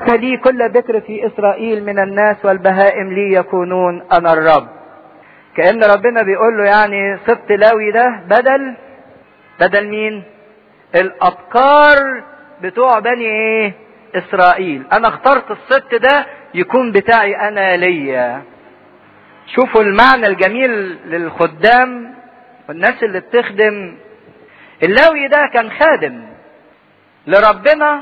وجعلت لي كل بكر في إسرائيل من الناس والبهائم لي يكونون أنا الرب كأن ربنا بيقول له يعني سبط لاوي ده بدل بدل مين الأبكار بتوع بني ايه إسرائيل أنا اخترت السبط ده يكون بتاعي أنا ليا شوفوا المعنى الجميل للخدام والناس اللي بتخدم اللاوي ده كان خادم لربنا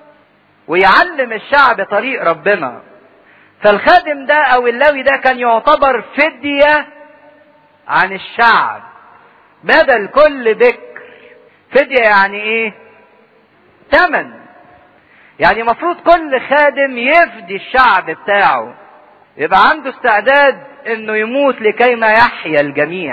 ويعلم الشعب طريق ربنا فالخادم ده او اللاوي ده كان يعتبر فدية عن الشعب بدل كل بكر فدية يعني ايه تمن يعني مفروض كل خادم يفدي الشعب بتاعه يبقى عنده استعداد انه يموت لكي ما يحيا الجميع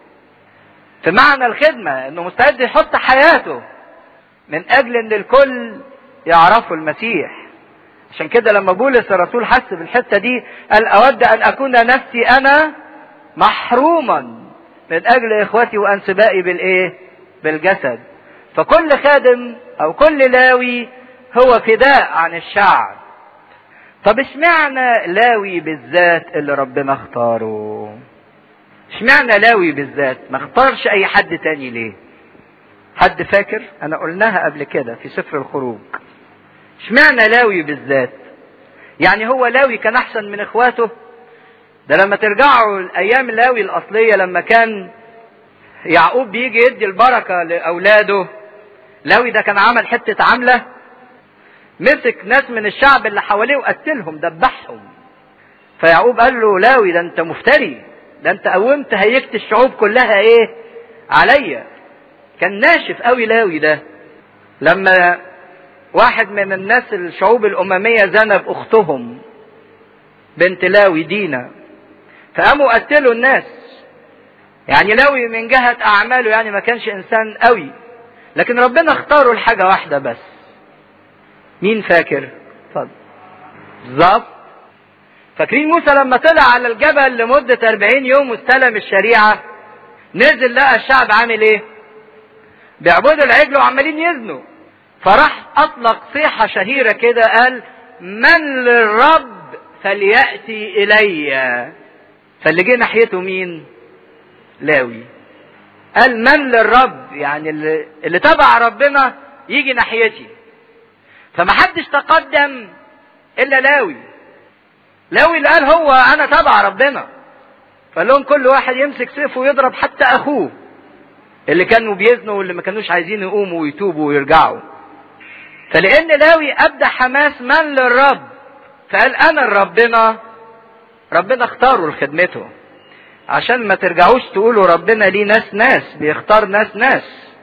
في معنى الخدمة انه مستعد يحط حياته من اجل ان الكل يعرفوا المسيح عشان كده لما بولس الرسول حس بالحتة دي قال اود ان اكون نفسي انا محروما من اجل اخوتي وانسبائي بالايه بالجسد فكل خادم او كل لاوي هو فداء عن الشعب طب اشمعنى لاوي بالذات اللي ربنا اختاره اشمعنى لاوي بالذات ما اختارش اي حد تاني ليه حد فاكر انا قلناها قبل كده في سفر الخروج اشمعنى لاوي بالذات يعني هو لاوي كان احسن من اخواته ده لما ترجعوا الايام لاوي الاصليه لما كان يعقوب بيجي يدي البركه لاولاده لاوي ده كان عمل حته عمله مسك ناس من الشعب اللي حواليه وقتلهم دبحهم فيعقوب قال له لاوي ده انت مفتري ده انت قومت هيكت الشعوب كلها ايه عليا كان ناشف قوي لاوي ده لما واحد من الناس الشعوب الأممية زنى بأختهم بنت لاوي دينا فقاموا قتلوا الناس يعني لاوي من جهة أعماله يعني ما كانش إنسان قوي لكن ربنا اختاره لحاجة واحدة بس مين فاكر؟ اتفضل بالظبط فاكرين موسى لما طلع على الجبل لمدة 40 يوم واستلم الشريعة نزل لقى الشعب عامل ايه؟ بيعبدوا العجل وعمالين يزنوا فراح اطلق صيحة شهيرة كده قال من للرب فليأتي إلي فاللي جه ناحيته مين؟ لاوي قال من للرب يعني اللي, اللي تبع ربنا يجي ناحيتي فمحدش تقدم الا لاوي لاوي اللي قال هو انا تبع ربنا فقال لهم كل واحد يمسك سيفه ويضرب حتى اخوه اللي كانوا بيزنوا واللي ما كانوش عايزين يقوموا ويتوبوا ويرجعوا فلان لاوي ابدى حماس من للرب فقال انا لربنا ربنا اختاره لخدمته عشان ما ترجعوش تقولوا ربنا ليه ناس ناس بيختار ناس ناس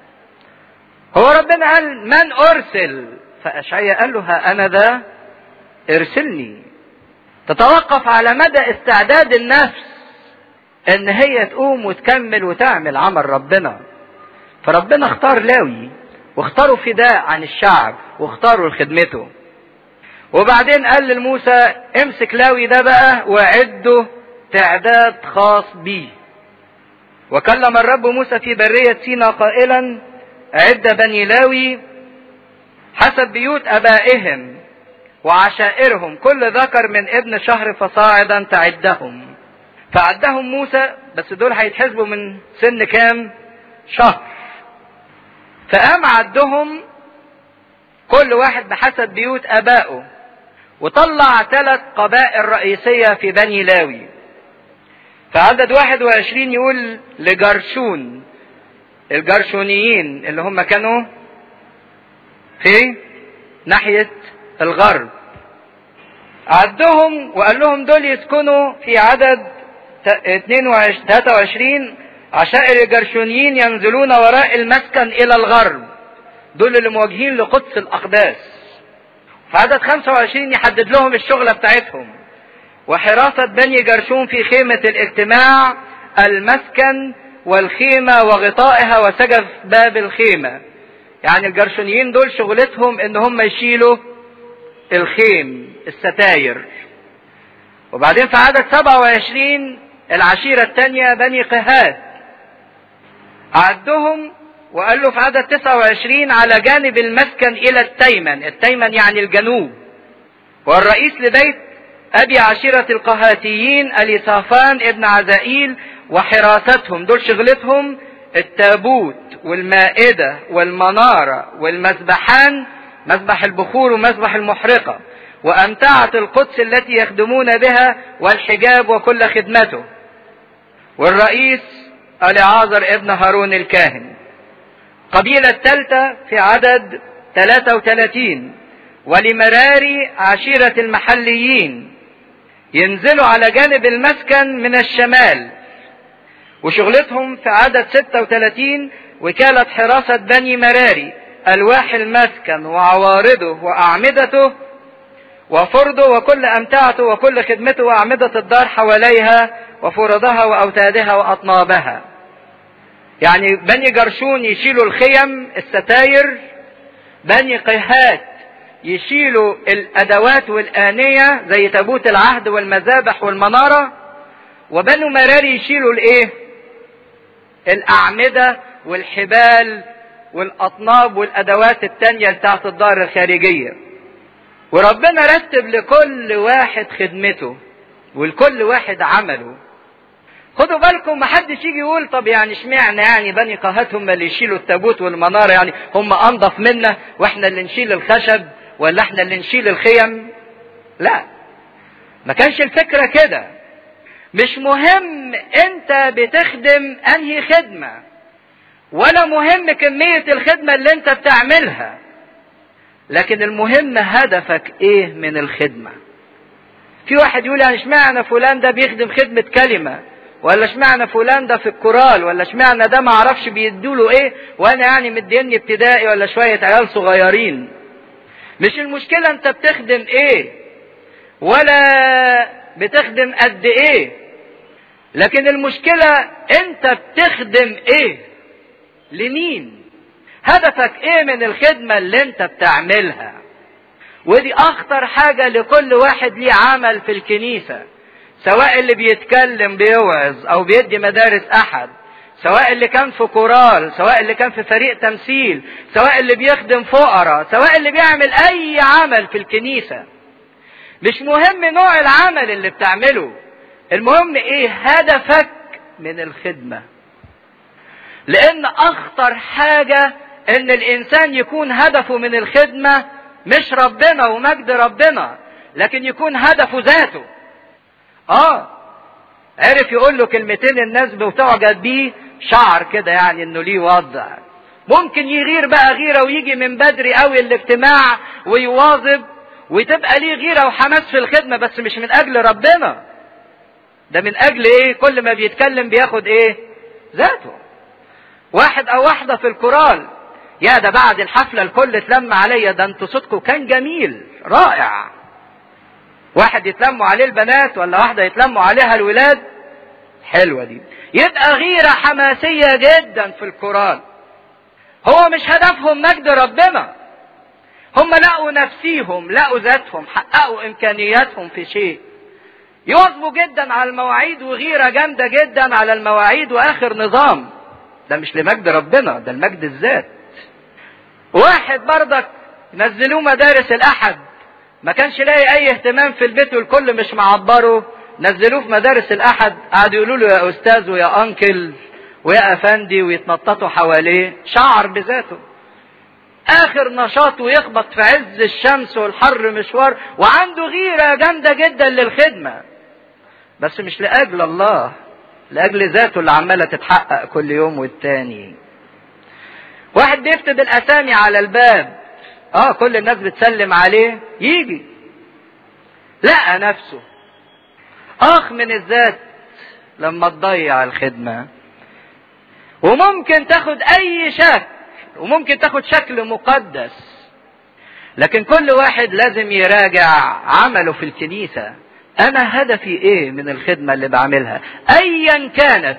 هو ربنا قال من ارسل فاشعيا قال له ها انا ذا ارسلني تتوقف على مدى استعداد النفس ان هي تقوم وتكمل وتعمل عمل ربنا فربنا اختار لاوي واختاروا فداء عن الشعب واختاروا لخدمته وبعدين قال لموسى امسك لاوي ده بقى وعده تعداد خاص بيه وكلم الرب موسى في برية سينا قائلا عد بني لاوي حسب بيوت ابائهم وعشائرهم كل ذكر من ابن شهر فصاعدا تعدهم فعدهم موسى بس دول هيتحسبوا من سن كام شهر فقام عدهم كل واحد بحسب بيوت ابائه وطلع ثلاث قبائل رئيسية في بني لاوي فعدد 21 يقول لجرشون الجرشونيين اللي هم كانوا في ناحية الغرب عدهم وقال لهم دول يسكنوا في عدد 23 عشائر الجرشونيين ينزلون وراء المسكن الى الغرب دول اللي مواجهين لقدس الاقداس في عدد 25 يحدد لهم الشغلة بتاعتهم وحراسة بني جرشون في خيمة الاجتماع المسكن والخيمة وغطائها وسجف باب الخيمة يعني الجرشونيين دول شغلتهم ان هم يشيلوا الخيم الستاير وبعدين في عدد 27 العشيرة الثانية بني قهات عدهم وقال له في عدد 29 على جانب المسكن إلى التيمن التيمن يعني الجنوب والرئيس لبيت ابي عشيرة القهاتيين اليصافان ابن عزائيل وحراستهم دول شغلتهم التابوت والمائدة والمنارة والمذبحان مذبح البخور ومذبح المحرقة وأمتعة القدس التي يخدمون بها والحجاب وكل خدمته والرئيس العازر ابن هارون الكاهن قبيلة الثالثة في عدد 33 ولمراري عشيرة المحليين ينزلوا على جانب المسكن من الشمال وشغلتهم في عدد 36 وكالة حراسة بني مراري ألواح المسكن وعوارضه وأعمدته وفرضه وكل أمتعته وكل خدمته وأعمدة الدار حواليها وفرضها وأوتادها وأطنابها يعني بني جرشون يشيلوا الخيم الستاير بني قهات يشيلوا الأدوات والآنية زي تابوت العهد والمذابح والمنارة وبنو مراري يشيلوا الإيه؟ الأعمدة والحبال والأطناب والأدوات التانية بتاعت الدار الخارجية وربنا رتب لكل واحد خدمته ولكل واحد عمله خدوا بالكم محدش يجي يقول طب يعني اشمعنى يعني بني قهات هم اللي يشيلوا التابوت والمنارة يعني هم انضف منا واحنا اللي نشيل الخشب ولا احنا اللي نشيل الخيم لا ما كانش الفكرة كده مش مهم انت بتخدم انهي خدمة ولا مهم كمية الخدمة اللي انت بتعملها لكن المهم هدفك ايه من الخدمة في واحد يقول يعني اشمعنى فلان ده بيخدم خدمة كلمة ولا اشمعنى فلان ده في الكورال ولا اشمعنى ده ما اعرفش بيدوله ايه وانا يعني مديني ابتدائي ولا شوية عيال صغيرين مش المشكلة انت بتخدم ايه ولا بتخدم قد ايه لكن المشكلة انت بتخدم ايه لمين هدفك ايه من الخدمة اللي انت بتعملها ودي اخطر حاجة لكل واحد ليه عمل في الكنيسة سواء اللي بيتكلم بيوعظ او بيدي مدارس احد سواء اللي كان في كورال سواء اللي كان في فريق تمثيل سواء اللي بيخدم فقراء سواء اللي بيعمل اي عمل في الكنيسة مش مهم نوع العمل اللي بتعمله المهم ايه هدفك من الخدمة لان اخطر حاجة ان الانسان يكون هدفه من الخدمة مش ربنا ومجد ربنا لكن يكون هدفه ذاته اه عرف يقول له كلمتين الناس بتعجب بيه شعر كده يعني انه ليه وضع ممكن يغير بقى غيره ويجي من بدري قوي الاجتماع ويواظب وتبقى ليه غيره وحماس في الخدمه بس مش من اجل ربنا ده من اجل ايه كل ما بيتكلم بياخد ايه ذاته واحد او واحده في الكورال يا ده بعد الحفله الكل اتلم عليا ده انتوا صوتكم كان جميل رائع واحد يتلموا عليه البنات ولا واحدة يتلموا عليها الولاد حلوة دي يبقى غيرة حماسية جدا في القرآن هو مش هدفهم مجد ربنا هم لقوا نفسيهم لقوا ذاتهم حققوا امكانياتهم في شيء يواظبوا جدا على المواعيد وغيرة جامدة جدا على المواعيد واخر نظام ده مش لمجد ربنا ده المجد الذات واحد برضك نزلوه مدارس الاحد ما كانش لاقي اي اهتمام في البيت والكل مش معبره نزلوه في مدارس الاحد قعدوا يقولوا له يا استاذ ويا انكل ويا افندي ويتنططوا حواليه شعر بذاته اخر نشاط ويخبط في عز الشمس والحر مشوار وعنده غيرة جامدة جدا للخدمة بس مش لاجل الله لاجل ذاته اللي عمالة تتحقق كل يوم والتاني واحد بيكتب الاسامي على الباب اه كل الناس بتسلم عليه يجي لقى نفسه اخ من الذات لما تضيع الخدمة وممكن تاخد اي شكل وممكن تاخد شكل مقدس لكن كل واحد لازم يراجع عمله في الكنيسة انا هدفي ايه من الخدمة اللي بعملها ايا كانت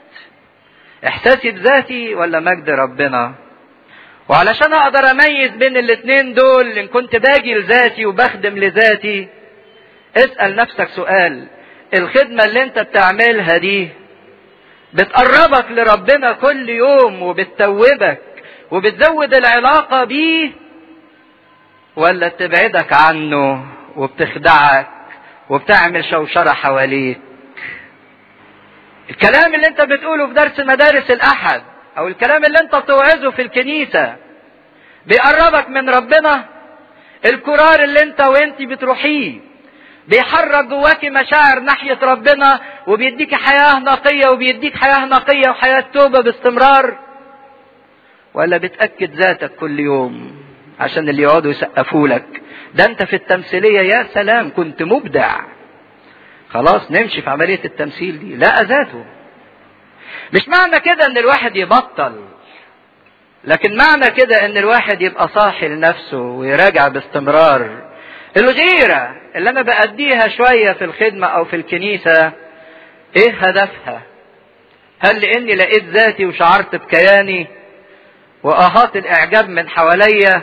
احساسي بذاتي ولا مجد ربنا وعلشان اقدر اميز بين الاتنين دول ان كنت باجي لذاتي وبخدم لذاتي اسأل نفسك سؤال الخدمة اللي انت بتعملها دي بتقربك لربنا كل يوم وبتتوبك وبتزود العلاقة بيه ولا تبعدك عنه وبتخدعك وبتعمل شوشرة حواليك الكلام اللي انت بتقوله في درس مدارس الاحد او الكلام اللي انت بتوعظه في الكنيسة بيقربك من ربنا الكرار اللي انت وانت بتروحيه بيحرك جواكي مشاعر ناحية ربنا وبيديك حياة نقية وبيديك حياة نقية وحياة توبة باستمرار ولا بتأكد ذاتك كل يوم عشان اللي يقعدوا يسقفوا لك ده انت في التمثيلية يا سلام كنت مبدع خلاص نمشي في عملية التمثيل دي لا ذاته مش معنى كده ان الواحد يبطل لكن معنى كده ان الواحد يبقى صاحي لنفسه ويراجع باستمرار الغيرة اللي انا بأديها شوية في الخدمة او في الكنيسة ايه هدفها هل لاني لقيت ذاتي وشعرت بكياني واهات الاعجاب من حواليا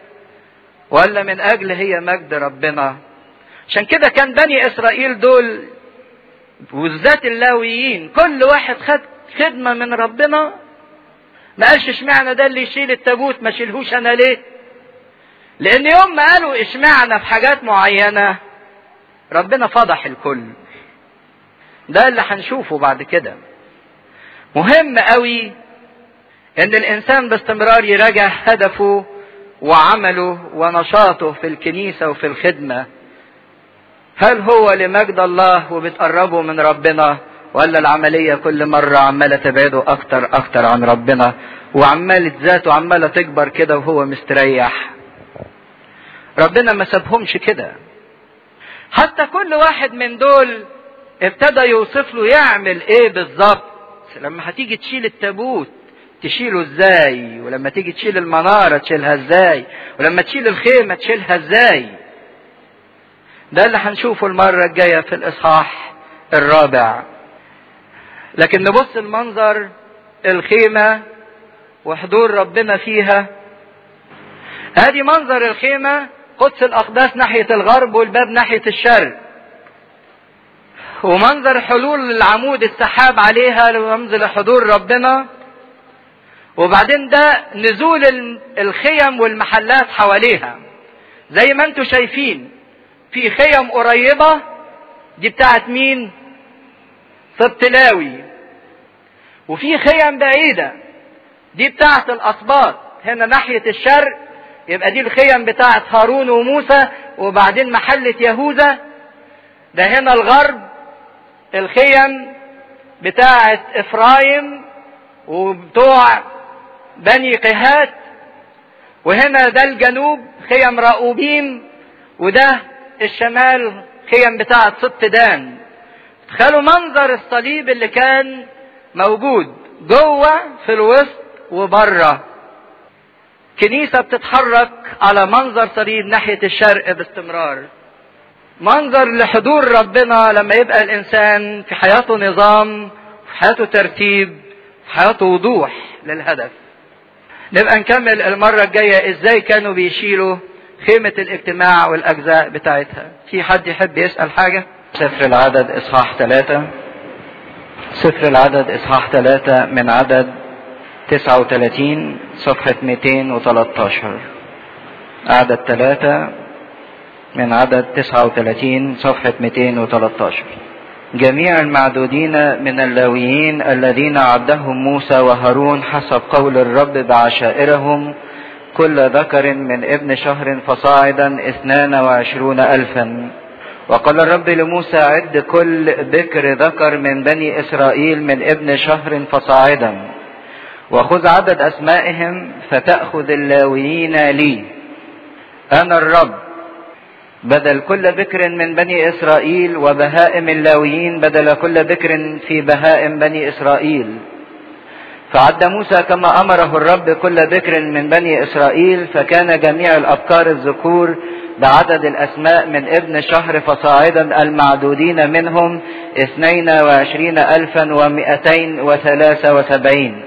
ولا من اجل هي مجد ربنا عشان كده كان بني اسرائيل دول وبالذات اللاويين كل واحد خد خدمه من ربنا ما قالش اشمعنى ده اللي يشيل التابوت ما شيلهوش انا ليه لان يوم ما قالوا اشمعنى في حاجات معينه ربنا فضح الكل ده اللي هنشوفه بعد كده مهم قوي ان الانسان باستمرار يراجع هدفه وعمله ونشاطه في الكنيسه وفي الخدمه هل هو لمجد الله وبتقربه من ربنا ولا العمليه كل مره عماله تبعده اكتر اكتر عن ربنا وعماله ذاته عماله تكبر كده وهو مستريح ربنا ما سابهمش كده حتى كل واحد من دول ابتدى يوصف له يعمل ايه بالظبط لما هتيجي تشيل التابوت تشيله ازاي ولما تيجي تشيل المنارة تشيلها ازاي ولما تشيل الخيمة تشيلها ازاي ده اللي هنشوفه المرة الجاية في الإصحاح الرابع لكن نبص المنظر الخيمة وحضور ربنا فيها ادي منظر الخيمة قدس الأقداس ناحية الغرب والباب ناحية الشرق ومنظر حلول العمود السحاب عليها رمز لحضور ربنا وبعدين ده نزول الخيم والمحلات حواليها زي ما انتم شايفين في خيم قريبة دي بتاعت مين سبت لاوي وفي خيم بعيدة دي بتاعت الأسباط هنا ناحية الشرق يبقى دي الخيم بتاعت هارون وموسى وبعدين محلة يهوذا ده هنا الغرب الخيم بتاعت إفرايم وبتوع بني قهات وهنا ده الجنوب خيم راؤوبيم وده الشمال خيم بتاعة سبط دان تخيلوا منظر الصليب اللي كان موجود جوه في الوسط وبره كنيسة بتتحرك على منظر صليب ناحية الشرق باستمرار منظر لحضور ربنا لما يبقى الإنسان في حياته نظام في حياته ترتيب في حياته وضوح للهدف نبقى نكمل المرة الجاية ازاي كانوا بيشيلوا خيمة الاجتماع والأجزاء بتاعتها في حد يحب يسأل حاجة سفر العدد إصحاح ثلاثة سفر العدد إصحاح ثلاثة من عدد 39 صفحة 213 عدد ثلاثة من عدد 39 صفحة 213 جميع المعدودين من اللاويين الذين عدهم موسى وهارون حسب قول الرب بعشائرهم كل ذكر من ابن شهر فصاعدا اثنان وعشرون ألفا وقال الرب لموسى عد كل بكر ذكر من بني إسرائيل من ابن شهر فصاعدا وخذ عدد أسمائهم فتأخذ اللاويين لي أنا الرب بدل كل بكر من بني إسرائيل وبهائم اللاويين بدل كل بكر في بهائم بني إسرائيل فعد موسى كما أمره الرب كل بكر من بني إسرائيل فكان جميع الأبكار الذكور بعدد الأسماء من ابن شهر فصاعدا المعدودين منهم اثنين وعشرين ألفا ومئتين وثلاثة وسبعين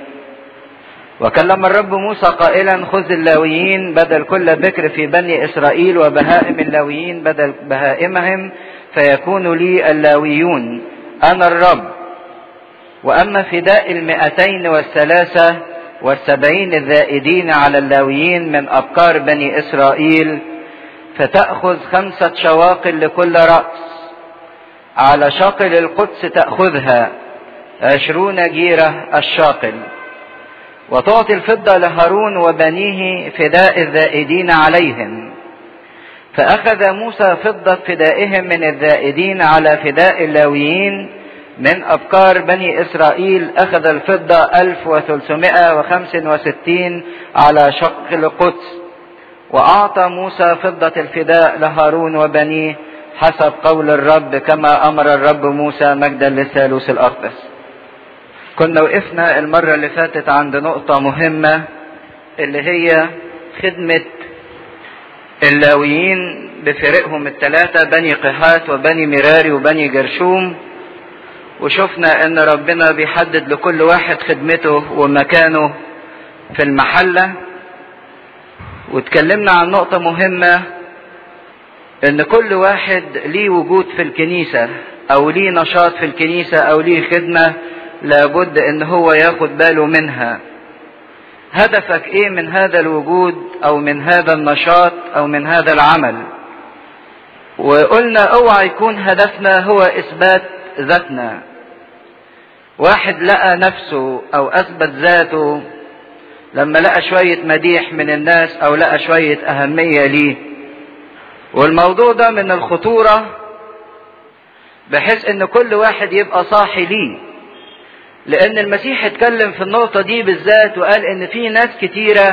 وكلم الرب موسى قائلا خذ اللاويين بدل كل بكر في بني إسرائيل وبهائم اللاويين بدل بهائمهم فيكون لي اللاويون أنا الرب وأما فداء المئتين والثلاثة والسبعين الذائدين على اللاويين من أبكار بني إسرائيل فتأخذ خمسة شواقل لكل رأس على شاقل القدس تأخذها عشرون جيرة الشاقل وتعطي الفضة لهارون وبنيه فداء الذائدين عليهم فأخذ موسى فضة فدائهم من الذائدين على فداء اللاويين من أبكار بني إسرائيل أخذ الفضة 1365 على شق القدس وأعطى موسى فضة الفداء لهارون وبنيه حسب قول الرب كما أمر الرب موسى مجدا للثالوث الأقدس كنا وقفنا المرة اللي فاتت عند نقطة مهمة اللي هي خدمة اللاويين بفرقهم الثلاثة بني قهات وبني مراري وبني جرشوم وشفنا ان ربنا بيحدد لكل واحد خدمته ومكانه في المحلة واتكلمنا عن نقطة مهمة ان كل واحد ليه وجود في الكنيسة او ليه نشاط في الكنيسة او ليه خدمة لابد ان هو ياخد باله منها هدفك ايه من هذا الوجود او من هذا النشاط او من هذا العمل وقلنا اوعى يكون هدفنا هو اثبات ذاتنا واحد لقى نفسه او اثبت ذاته لما لقى شوية مديح من الناس او لقى شوية اهمية ليه والموضوع ده من الخطورة بحيث ان كل واحد يبقى صاحي ليه لان المسيح اتكلم في النقطة دي بالذات وقال ان في ناس كتيرة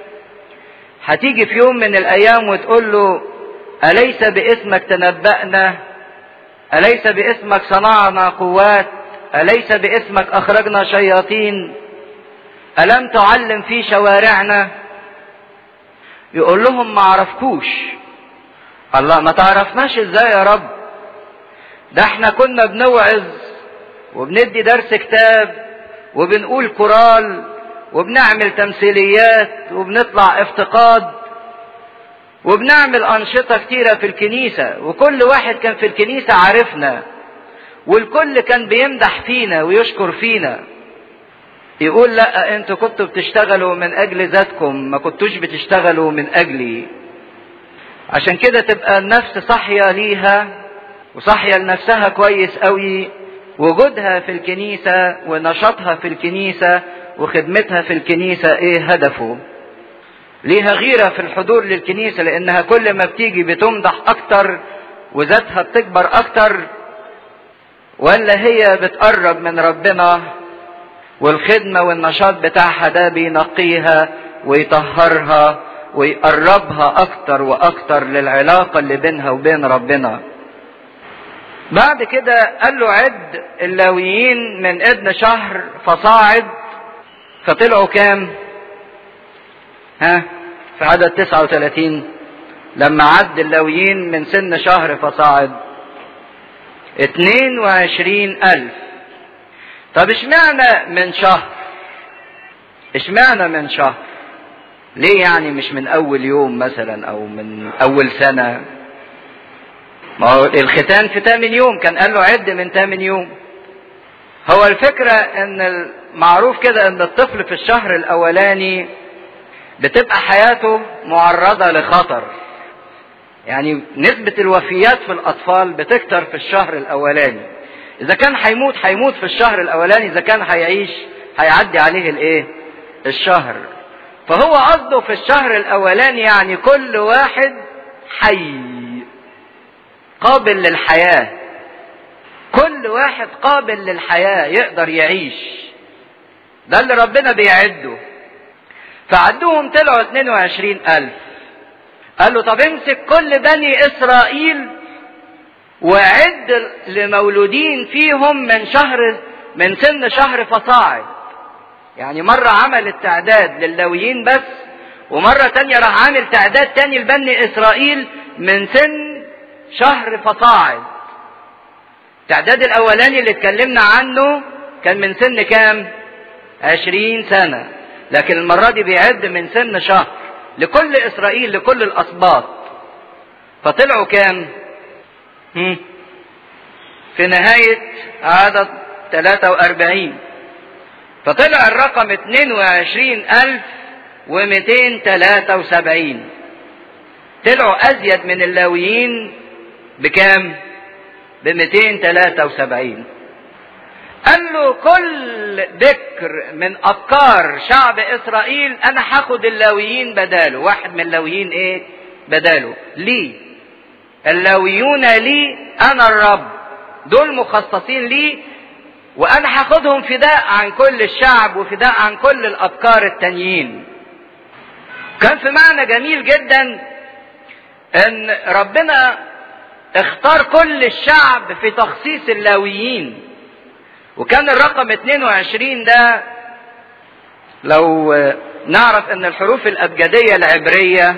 هتيجي في يوم من الايام وتقول له اليس باسمك تنبأنا اليس باسمك صنعنا قوات اليس باسمك اخرجنا شياطين الم تعلم في شوارعنا يقول لهم ما عرفكوش الله ما تعرفناش ازاي يا رب ده احنا كنا بنوعظ وبندي درس كتاب وبنقول كورال وبنعمل تمثيليات وبنطلع افتقاد وبنعمل أنشطة كتيرة في الكنيسة وكل واحد كان في الكنيسة عارفنا والكل كان بيمدح فينا ويشكر فينا يقول لا انتوا كنتوا بتشتغلوا من اجل ذاتكم ما كنتوش بتشتغلوا من اجلي عشان كده تبقى النفس صاحية ليها وصاحية لنفسها كويس قوي وجودها في الكنيسة ونشاطها في الكنيسة وخدمتها في الكنيسة ايه هدفه ليها غيرة في الحضور للكنيسة لانها كل ما بتيجي بتمدح اكتر وذاتها بتكبر اكتر ولا هي بتقرب من ربنا والخدمة والنشاط بتاعها ده بينقيها ويطهرها ويقربها اكتر واكتر للعلاقة اللي بينها وبين ربنا بعد كده قال له عد اللاويين من ابن شهر فصاعد فطلعوا كام ها في عدد 39 لما عد اللاويين من سن شهر فصاعد 22 ألف طب اشمعنى من شهر اشمعنى من شهر ليه يعني مش من اول يوم مثلا او من اول سنة ما هو الختان في تامن يوم كان قال له عد من تامن يوم هو الفكرة ان المعروف كده ان الطفل في الشهر الاولاني بتبقى حياته معرضة لخطر يعني نسبة الوفيات في الاطفال بتكتر في الشهر الاولاني اذا كان هيموت هيموت في الشهر الاولاني اذا كان هيعيش هيعدي عليه الايه الشهر فهو قصده في الشهر الاولاني يعني كل واحد حي قابل للحياة كل واحد قابل للحياة يقدر يعيش ده اللي ربنا بيعده فعدوهم طلعوا 22 ألف قال له طب امسك كل بني إسرائيل وعد لمولودين فيهم من شهر من سن شهر فصاعد يعني مرة عمل التعداد للاويين بس ومرة تانية راح عامل تعداد تاني لبني إسرائيل من سن شهر فصاعد التعداد الأولاني اللي اتكلمنا عنه كان من سن كام؟ عشرين سنة لكن المرة دي بيعد من سن شهر لكل إسرائيل لكل الأسباط فطلعوا كام؟ هم؟ في نهاية عدد 43 فطلع الرقم 22273 طلعوا ازيد من اللاويين بكام ب 273 قال له كل ذكر من افكار شعب اسرائيل انا هاخد اللاويين بداله واحد من اللاويين ايه بداله ليه اللاويون لي انا الرب دول مخصصين لي وانا هاخدهم فداء عن كل الشعب وفداء عن كل الافكار التانيين كان في معنى جميل جدا ان ربنا اختار كل الشعب في تخصيص اللاويين وكان الرقم 22 ده لو نعرف ان الحروف الابجديه العبريه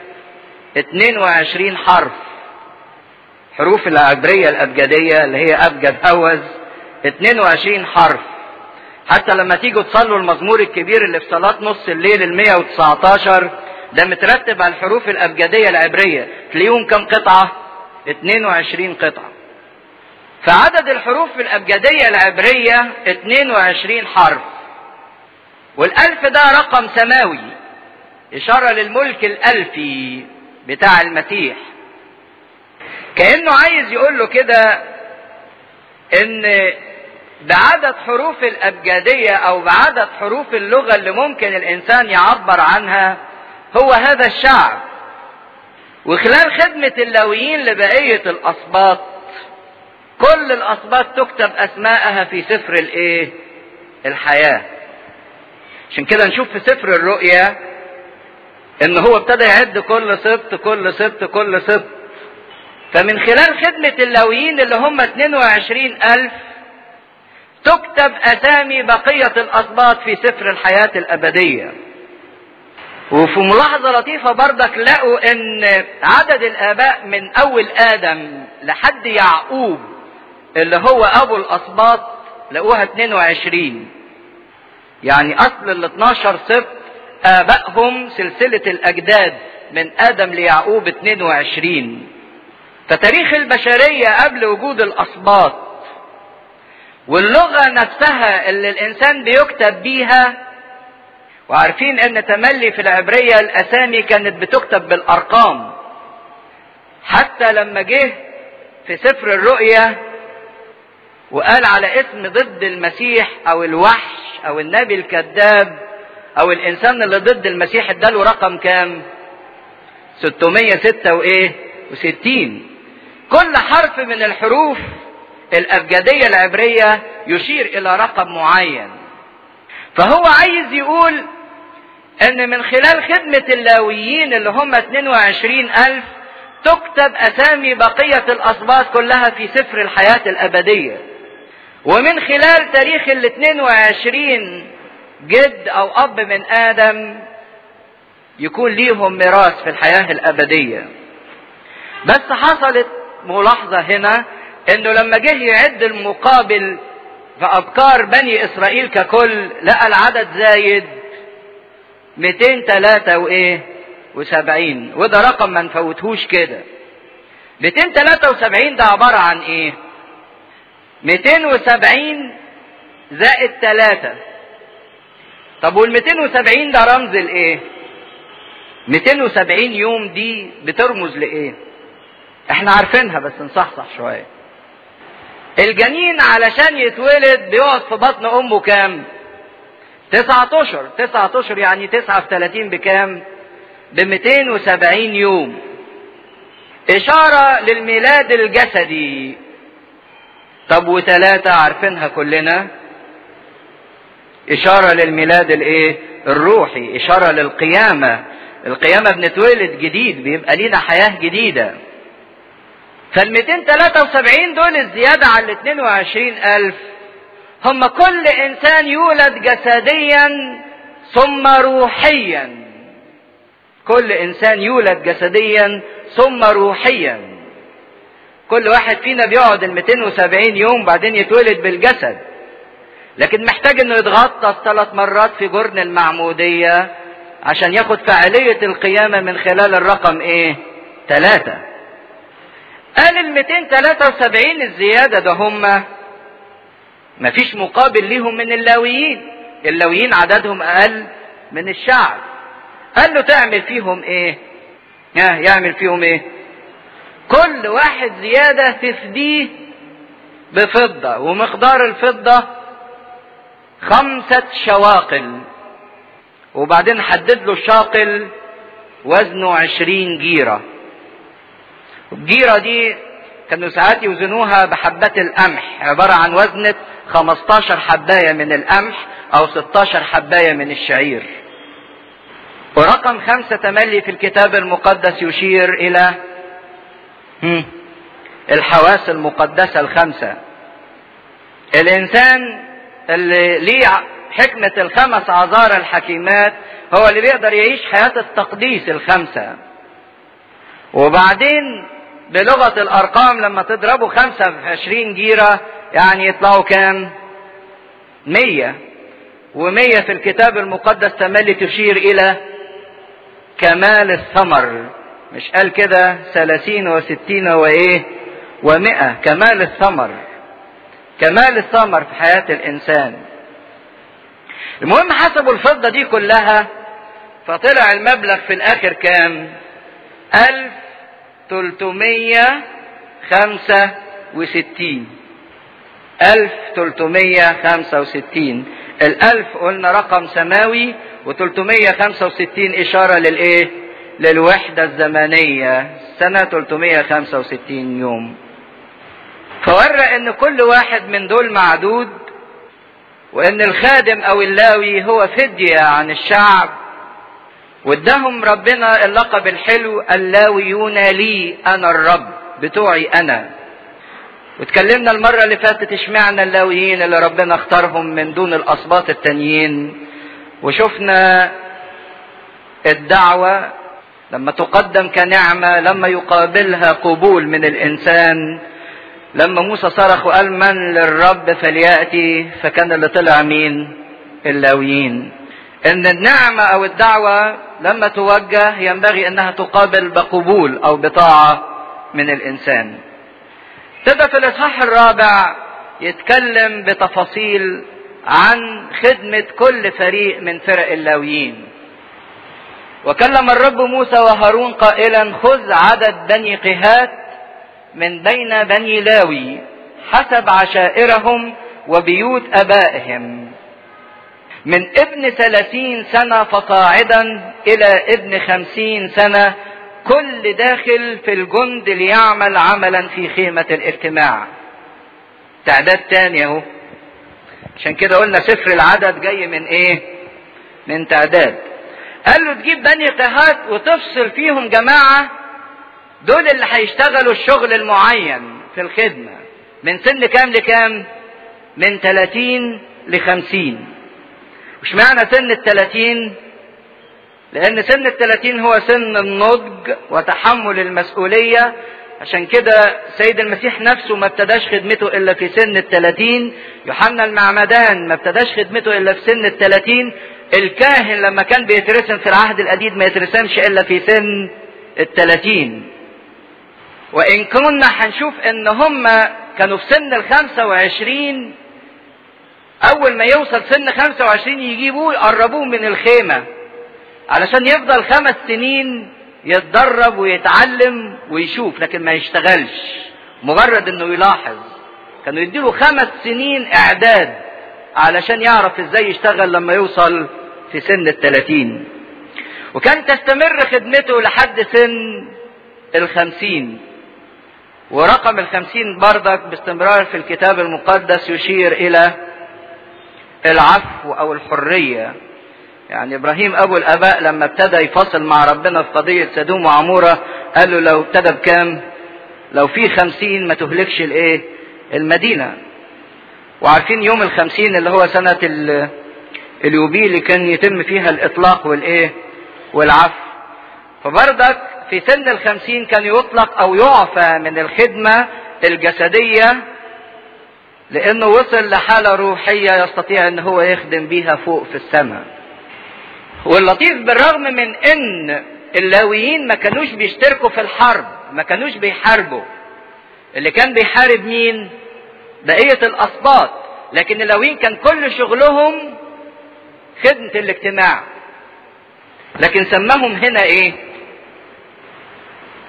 22 حرف حروف العبريه الابجديه اللي هي ابجد هوز 22 حرف حتى لما تيجوا تصلوا المزمور الكبير اللي في صلاه نص الليل ال 119 ده مترتب على الحروف الابجديه العبريه تلاقيهم كم قطعه 22 قطعه فعدد الحروف الأبجدية العبرية 22 حرف والألف ده رقم سماوي إشارة للملك الألفي بتاع المسيح كأنه عايز يقول له كده إن بعدد حروف الأبجدية أو بعدد حروف اللغة اللي ممكن الإنسان يعبر عنها هو هذا الشعب وخلال خدمة اللاويين لبقية الأسباط كل الاسباط تكتب اسماءها في سفر الايه الحياه عشان كده نشوف في سفر الرؤيا ان هو ابتدى يعد كل سبط كل سبط كل سبط فمن خلال خدمة اللاويين اللي هم 22 ألف تكتب أسامي بقية الأسباط في سفر الحياة الأبدية وفي ملاحظة لطيفة بردك لقوا ان عدد الآباء من أول آدم لحد يعقوب اللي هو ابو الاسباط لقوها 22 يعني اصل ال 12 سبط ابائهم سلسله الاجداد من ادم ليعقوب 22 فتاريخ البشريه قبل وجود الاسباط واللغه نفسها اللي الانسان بيكتب بيها وعارفين ان تملي في العبريه الاسامي كانت بتكتب بالارقام حتى لما جه في سفر الرؤيا وقال على اسم ضد المسيح او الوحش او النبي الكذاب او الانسان اللي ضد المسيح اداله رقم كام 606 وايه وستين كل حرف من الحروف الابجدية العبرية يشير الى رقم معين فهو عايز يقول ان من خلال خدمة اللاويين اللي هم 22 الف تكتب اسامي بقية الاسباط كلها في سفر الحياة الابدية ومن خلال تاريخ ال 22 جد او اب من ادم يكون ليهم ميراث في الحياة الابدية بس حصلت ملاحظة هنا انه لما جه يعد المقابل في افكار بني اسرائيل ككل لقى العدد زايد 203 وايه وسبعين وده رقم ما نفوتهوش كده 273 ده عبارة عن ايه 270 زائد 3 طب وال 270 ده رمز لايه 270 يوم دي بترمز لايه احنا عارفينها بس نصحصح شويه الجنين علشان يتولد بيقعد في بطن امه كام تسعة اشهر تسعة اشهر يعني تسعة في 30 بكام ب 270 يوم اشارة للميلاد الجسدي طب وثلاثة عارفينها كلنا اشارة للميلاد الايه الروحي اشارة للقيامة القيامة بنتولد جديد بيبقى لينا حياة جديدة فال 273 دول الزيادة على ال 22 ألف هم كل إنسان يولد جسديا ثم روحيا كل إنسان يولد جسديا ثم روحيا كل واحد فينا بيقعد ال 270 يوم بعدين يتولد بالجسد لكن محتاج انه يتغطس ثلاث مرات في جرن المعمودية عشان ياخد فعالية القيامة من خلال الرقم ايه ثلاثة قال ال 273 الزيادة ده هم مفيش مقابل ليهم من اللاويين اللاويين عددهم اقل من الشعب قال له تعمل فيهم ايه ها يعمل فيهم ايه كل واحد زيادة تفديه بفضة ومقدار الفضة خمسة شواقل وبعدين حدد له الشاقل وزنه عشرين جيرة الجيرة دي كانوا ساعات يوزنوها بحبات القمح عبارة عن وزنة 15 حباية من القمح أو 16 حباية من الشعير ورقم خمسة تملي في الكتاب المقدس يشير إلى الحواس المقدسة الخمسة الإنسان اللي ليه حكمة الخمس عذار الحكيمات هو اللي بيقدر يعيش حياة التقديس الخمسة وبعدين بلغة الأرقام لما تضربوا خمسة في عشرين جيرة يعني يطلعوا كام؟ مية ومية في الكتاب المقدس تملي تشير إلى كمال الثمر مش قال كده ثلاثين وستين وإيه ومئة كمال الثمر كمال الثمر في حياة الإنسان المهم حسبوا الفضة دي كلها فطلع المبلغ في الآخر كام؟ ألف تلتمية خمسة وستين ألف تلتمية خمسة وستين الألف قلنا رقم سماوي وتلتمية خمسة وستين إشارة للإيه؟ للوحدة الزمنية سنة 365 يوم فورق ان كل واحد من دول معدود وان الخادم او اللاوي هو فدية عن الشعب وادهم ربنا اللقب الحلو اللاويون لي انا الرب بتوعي انا واتكلمنا المرة اللي فاتت اشمعنى اللاويين اللي ربنا اختارهم من دون الاسباط التانيين وشفنا الدعوة لما تقدم كنعمة لما يقابلها قبول من الإنسان لما موسى صرخ وقال من للرب فليأتي فكان اللي طلع مين اللاويين ان النعمة او الدعوة لما توجه ينبغي انها تقابل بقبول او بطاعة من الانسان تبقى في الاصحاح الرابع يتكلم بتفاصيل عن خدمة كل فريق من فرق اللاويين وكلم الرب موسى وهارون قائلا خذ عدد بني قهات من بين بني لاوي حسب عشائرهم وبيوت ابائهم من ابن ثلاثين سنة فصاعدا الى ابن خمسين سنة كل داخل في الجند ليعمل عملا في خيمة الاجتماع تعداد تاني اهو عشان كده قلنا سفر العدد جاي من ايه من تعداد قال له تجيب بني قهات وتفصل فيهم جماعة دول اللي هيشتغلوا الشغل المعين في الخدمة من سن كام لكام من 30 ل 50 مش معنى سن ال 30 لان سن ال 30 هو سن النضج وتحمل المسؤولية عشان كده سيد المسيح نفسه ما ابتداش خدمته الا في سن الثلاثين يوحنا المعمدان ما ابتداش خدمته الا في سن الثلاثين الكاهن لما كان بيترسم في العهد القديم ما يترسمش الا في سن الثلاثين وان كنا هنشوف ان هم كانوا في سن الخمسة وعشرين اول ما يوصل سن خمسة وعشرين يجيبوه يقربوه من الخيمة علشان يفضل خمس سنين يتدرب ويتعلم ويشوف لكن ما يشتغلش مجرد انه يلاحظ كانوا يديله خمس سنين اعداد علشان يعرف ازاي يشتغل لما يوصل في سن الثلاثين وكان تستمر خدمته لحد سن الخمسين ورقم الخمسين بردك باستمرار في الكتاب المقدس يشير الى العفو او الحريه يعني ابراهيم ابو الاباء لما ابتدى يفاصل مع ربنا في قضية سدوم وعمورة قال له لو ابتدى بكام لو في خمسين ما تهلكش الايه المدينة وعارفين يوم الخمسين اللي هو سنة اليوبيل اللي كان يتم فيها الاطلاق والايه والعفو فبردك في سن الخمسين كان يطلق او يعفى من الخدمة الجسدية لانه وصل لحالة روحية يستطيع ان هو يخدم بيها فوق في السماء واللطيف بالرغم من ان اللاويين ما كانوش بيشتركوا في الحرب ما كانوش بيحاربوا اللي كان بيحارب مين بقية الاسباط لكن اللاويين كان كل شغلهم خدمة الاجتماع لكن سماهم هنا ايه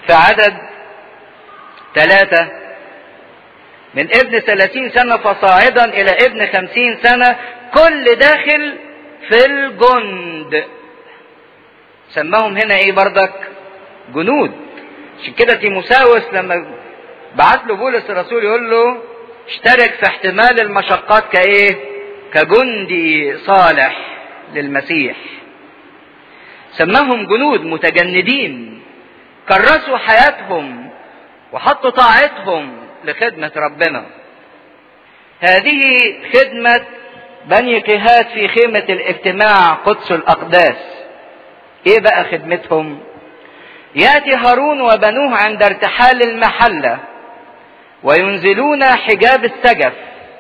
في عدد ثلاثة من ابن ثلاثين سنة فصاعدا إلى ابن خمسين سنة كل داخل في الجند سماهم هنا ايه بردك جنود عشان كده تيموساوس لما بعت له بولس الرسول يقول له اشترك في احتمال المشقات كايه كجندي صالح للمسيح سماهم جنود متجندين كرسوا حياتهم وحطوا طاعتهم لخدمة ربنا هذه خدمة بني قهات في خيمة الاجتماع قدس الأقداس ايه بقى خدمتهم يأتي هارون وبنوه عند ارتحال المحلة وينزلون حجاب السجف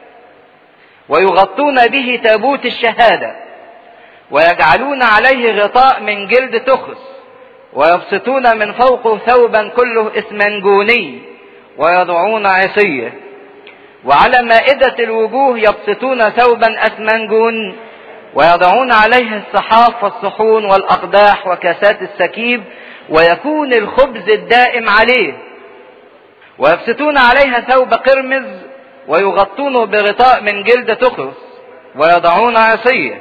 ويغطون به تابوت الشهادة ويجعلون عليه غطاء من جلد تخس ويبسطون من فوقه ثوبا كله اسمنجوني ويضعون عصيه وعلى مائدة الوجوه يبسطون ثوبا أسمنجون ويضعون عليه الصحاف والصحون والأقداح وكاسات السكيب ويكون الخبز الدائم عليه ويبسطون عليها ثوب قرمز ويغطونه بغطاء من جلد تخرس ويضعون عصيه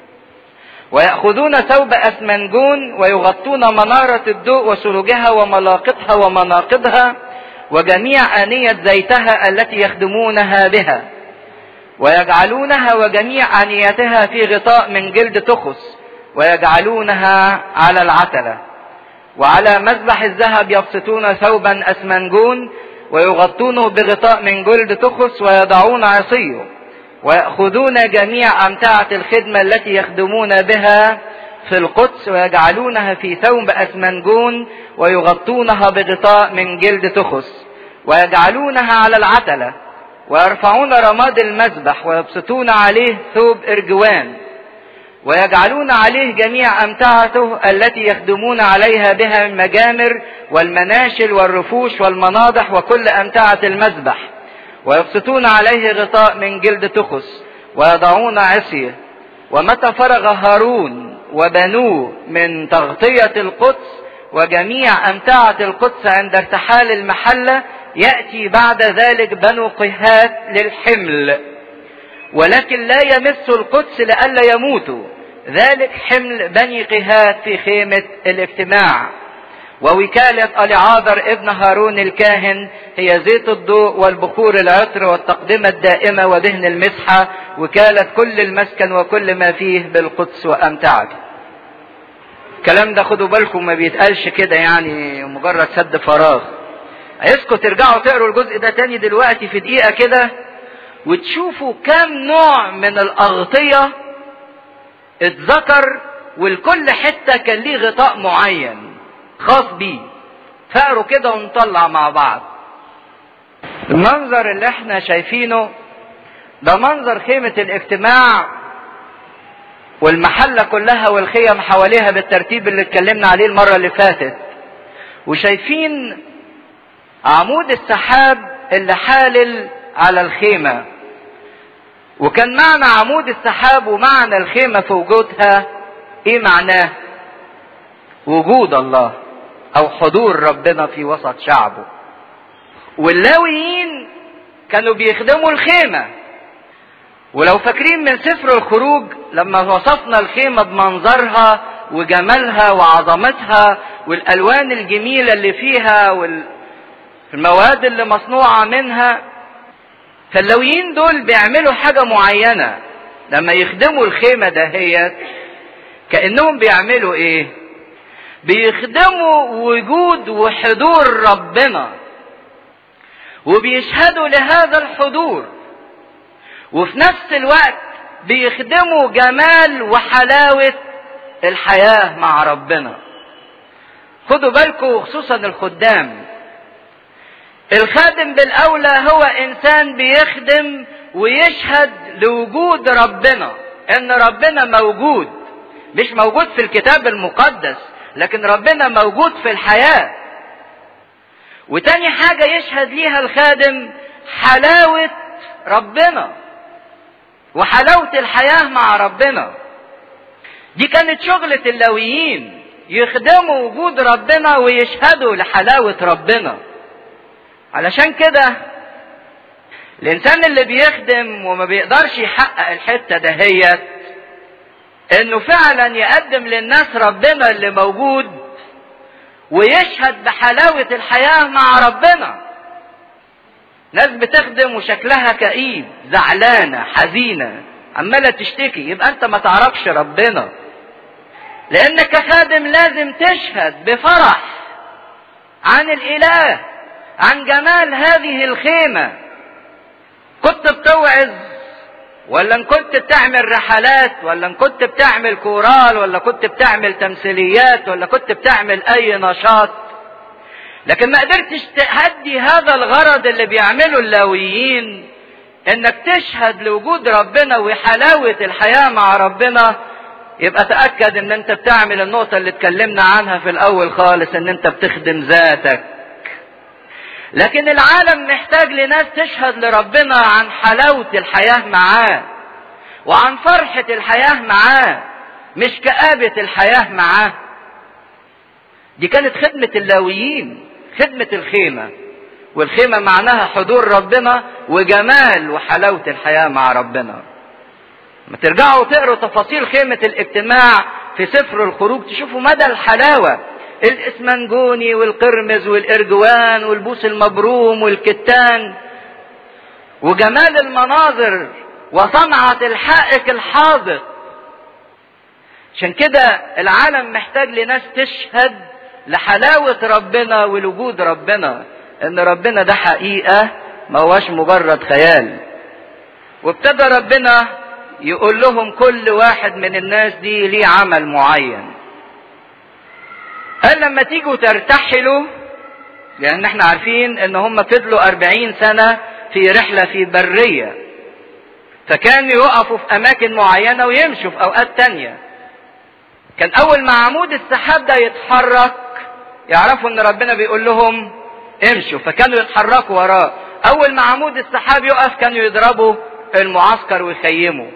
ويأخذون ثوب أسمنجون ويغطون منارة الضوء وسروجها وملاقطها ومناقضها وجميع آنية زيتها التي يخدمونها بها ويجعلونها وجميع آنيتها في غطاء من جلد تخس ويجعلونها على العتلة وعلى مذبح الذهب يبسطون ثوبا أسمنجون ويغطونه بغطاء من جلد تخس ويضعون عصيه ويأخذون جميع أمتعة الخدمة التي يخدمون بها في القدس ويجعلونها في ثوب أسمنجون ويغطونها بغطاء من جلد تخس ويجعلونها على العتلة ويرفعون رماد المذبح ويبسطون عليه ثوب إرجوان ويجعلون عليه جميع أمتعته التي يخدمون عليها بها المجامر والمناشل والرفوش والمناضح وكل أمتعة المذبح ويبسطون عليه غطاء من جلد تخس ويضعون عصيه ومتى فرغ هارون وبنوه من تغطية القدس وجميع أمتعة القدس عند ارتحال المحلة يأتي بعد ذلك بنو قهات للحمل ولكن لا يمس القدس لئلا يموتوا ذلك حمل بني قهات في خيمة الاجتماع ووكالة ألعاذر ابن هارون الكاهن هي زيت الضوء والبخور العطر والتقدمة الدائمة ودهن المسحة وكالة كل المسكن وكل ما فيه بالقدس وأمتعته الكلام ده خدوا بالكم ما بيتقالش كده يعني مجرد سد فراغ عايزكم ترجعوا تقروا الجزء ده تاني دلوقتي في دقيقة كده وتشوفوا كم نوع من الأغطية اتذكر والكل حتة كان ليه غطاء معين خاص بيه فقروا كده ونطلع مع بعض المنظر اللي احنا شايفينه ده منظر خيمة الاجتماع والمحلة كلها والخيم حواليها بالترتيب اللي اتكلمنا عليه المرة اللي فاتت وشايفين عمود السحاب اللي حالل على الخيمة وكان معنى عمود السحاب ومعنى الخيمة في وجودها ايه معناه وجود الله او حضور ربنا في وسط شعبه واللاويين كانوا بيخدموا الخيمة ولو فاكرين من سفر الخروج لما وصفنا الخيمة بمنظرها وجمالها وعظمتها والالوان الجميلة اللي فيها والمواد اللي مصنوعة منها فاللويين دول بيعملوا حاجة معينة لما يخدموا الخيمة دهيت كأنهم بيعملوا ايه بيخدموا وجود وحضور ربنا وبيشهدوا لهذا الحضور وفي نفس الوقت بيخدموا جمال وحلاوة الحياة مع ربنا خدوا بالكم خصوصا الخدام الخادم بالاولى هو انسان بيخدم ويشهد لوجود ربنا ان ربنا موجود مش موجود في الكتاب المقدس لكن ربنا موجود في الحياة وتاني حاجة يشهد ليها الخادم حلاوة ربنا وحلاوة الحياة مع ربنا دي كانت شغلة اللاويين يخدموا وجود ربنا ويشهدوا لحلاوة ربنا علشان كده الانسان اللي بيخدم وما بيقدرش يحقق الحتة دهيت انه فعلا يقدم للناس ربنا اللي موجود ويشهد بحلاوة الحياة مع ربنا ناس بتخدم وشكلها كئيب زعلانة حزينة عمالة تشتكي يبقى انت ما تعرفش ربنا لانك كخادم لازم تشهد بفرح عن الاله عن جمال هذه الخيمة كنت بتوعظ ولا ان كنت بتعمل رحلات ولا ان كنت بتعمل كورال ولا كنت بتعمل تمثيليات ولا كنت بتعمل اي نشاط لكن ما قدرتش تهدي هذا الغرض اللي بيعمله اللاويين انك تشهد لوجود ربنا وحلاوة الحياة مع ربنا يبقى تأكد ان انت بتعمل النقطة اللي اتكلمنا عنها في الاول خالص ان انت بتخدم ذاتك لكن العالم محتاج لناس تشهد لربنا عن حلاوة الحياة معاه وعن فرحة الحياة معاه مش كآبة الحياة معاه دي كانت خدمة اللاويين خدمة الخيمة والخيمة معناها حضور ربنا وجمال وحلاوة الحياة مع ربنا ما ترجعوا تقروا تفاصيل خيمة الاجتماع في سفر الخروج تشوفوا مدى الحلاوة الاسمنجوني والقرمز والارجوان والبوس المبروم والكتان وجمال المناظر وصنعة الحائك الحاضر عشان كده العالم محتاج لناس تشهد لحلاوة ربنا ولوجود ربنا ان ربنا ده حقيقة ما هوش مجرد خيال وابتدى ربنا يقول لهم كل واحد من الناس دي ليه عمل معين قال لما تيجوا ترتحلوا لان احنا عارفين ان هم فضلوا أربعين سنة في رحلة في برية فكانوا يقفوا في اماكن معينة ويمشوا في اوقات تانية كان اول ما عمود السحاب ده يتحرك يعرفوا ان ربنا بيقول لهم امشوا فكانوا يتحركوا وراه اول ما عمود السحاب يقف كانوا يضربوا المعسكر ويخيموا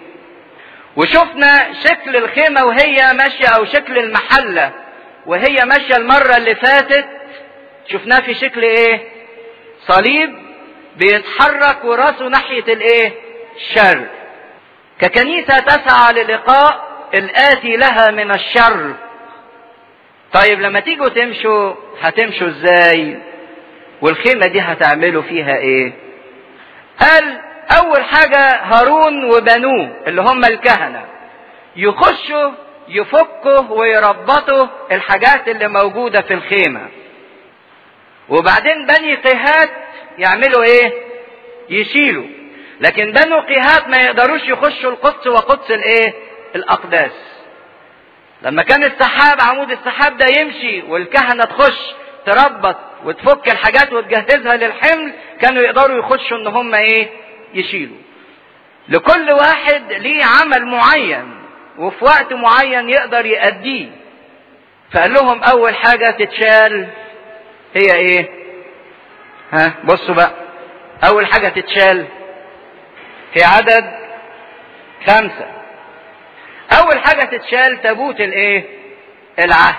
وشفنا شكل الخيمة وهي ماشية او شكل المحلة وهي ماشية المرة اللي فاتت شفناه في شكل ايه صليب بيتحرك وراسه ناحية الايه الشر ككنيسة تسعى للقاء الآتي لها من الشر طيب لما تيجوا تمشوا هتمشوا ازاي والخيمة دي هتعملوا فيها ايه قال اول حاجة هارون وبنوه اللي هم الكهنة يخشوا يفكوا ويربطوا الحاجات اللي موجودة في الخيمة وبعدين بني قيهات يعملوا ايه يشيلوا لكن بنو قيهات ما يقدروش يخشوا القدس وقدس الايه الاقداس لما كان السحاب عمود السحاب ده يمشي والكهنة تخش تربط وتفك الحاجات وتجهزها للحمل كانوا يقدروا يخشوا ان هم ايه يشيلوا لكل واحد ليه عمل معين وفي وقت معين يقدر يأديه فقال لهم اول حاجة تتشال هي ايه ها بصوا بقى اول حاجة تتشال في عدد خمسة اول حاجة تتشال تابوت الايه العهد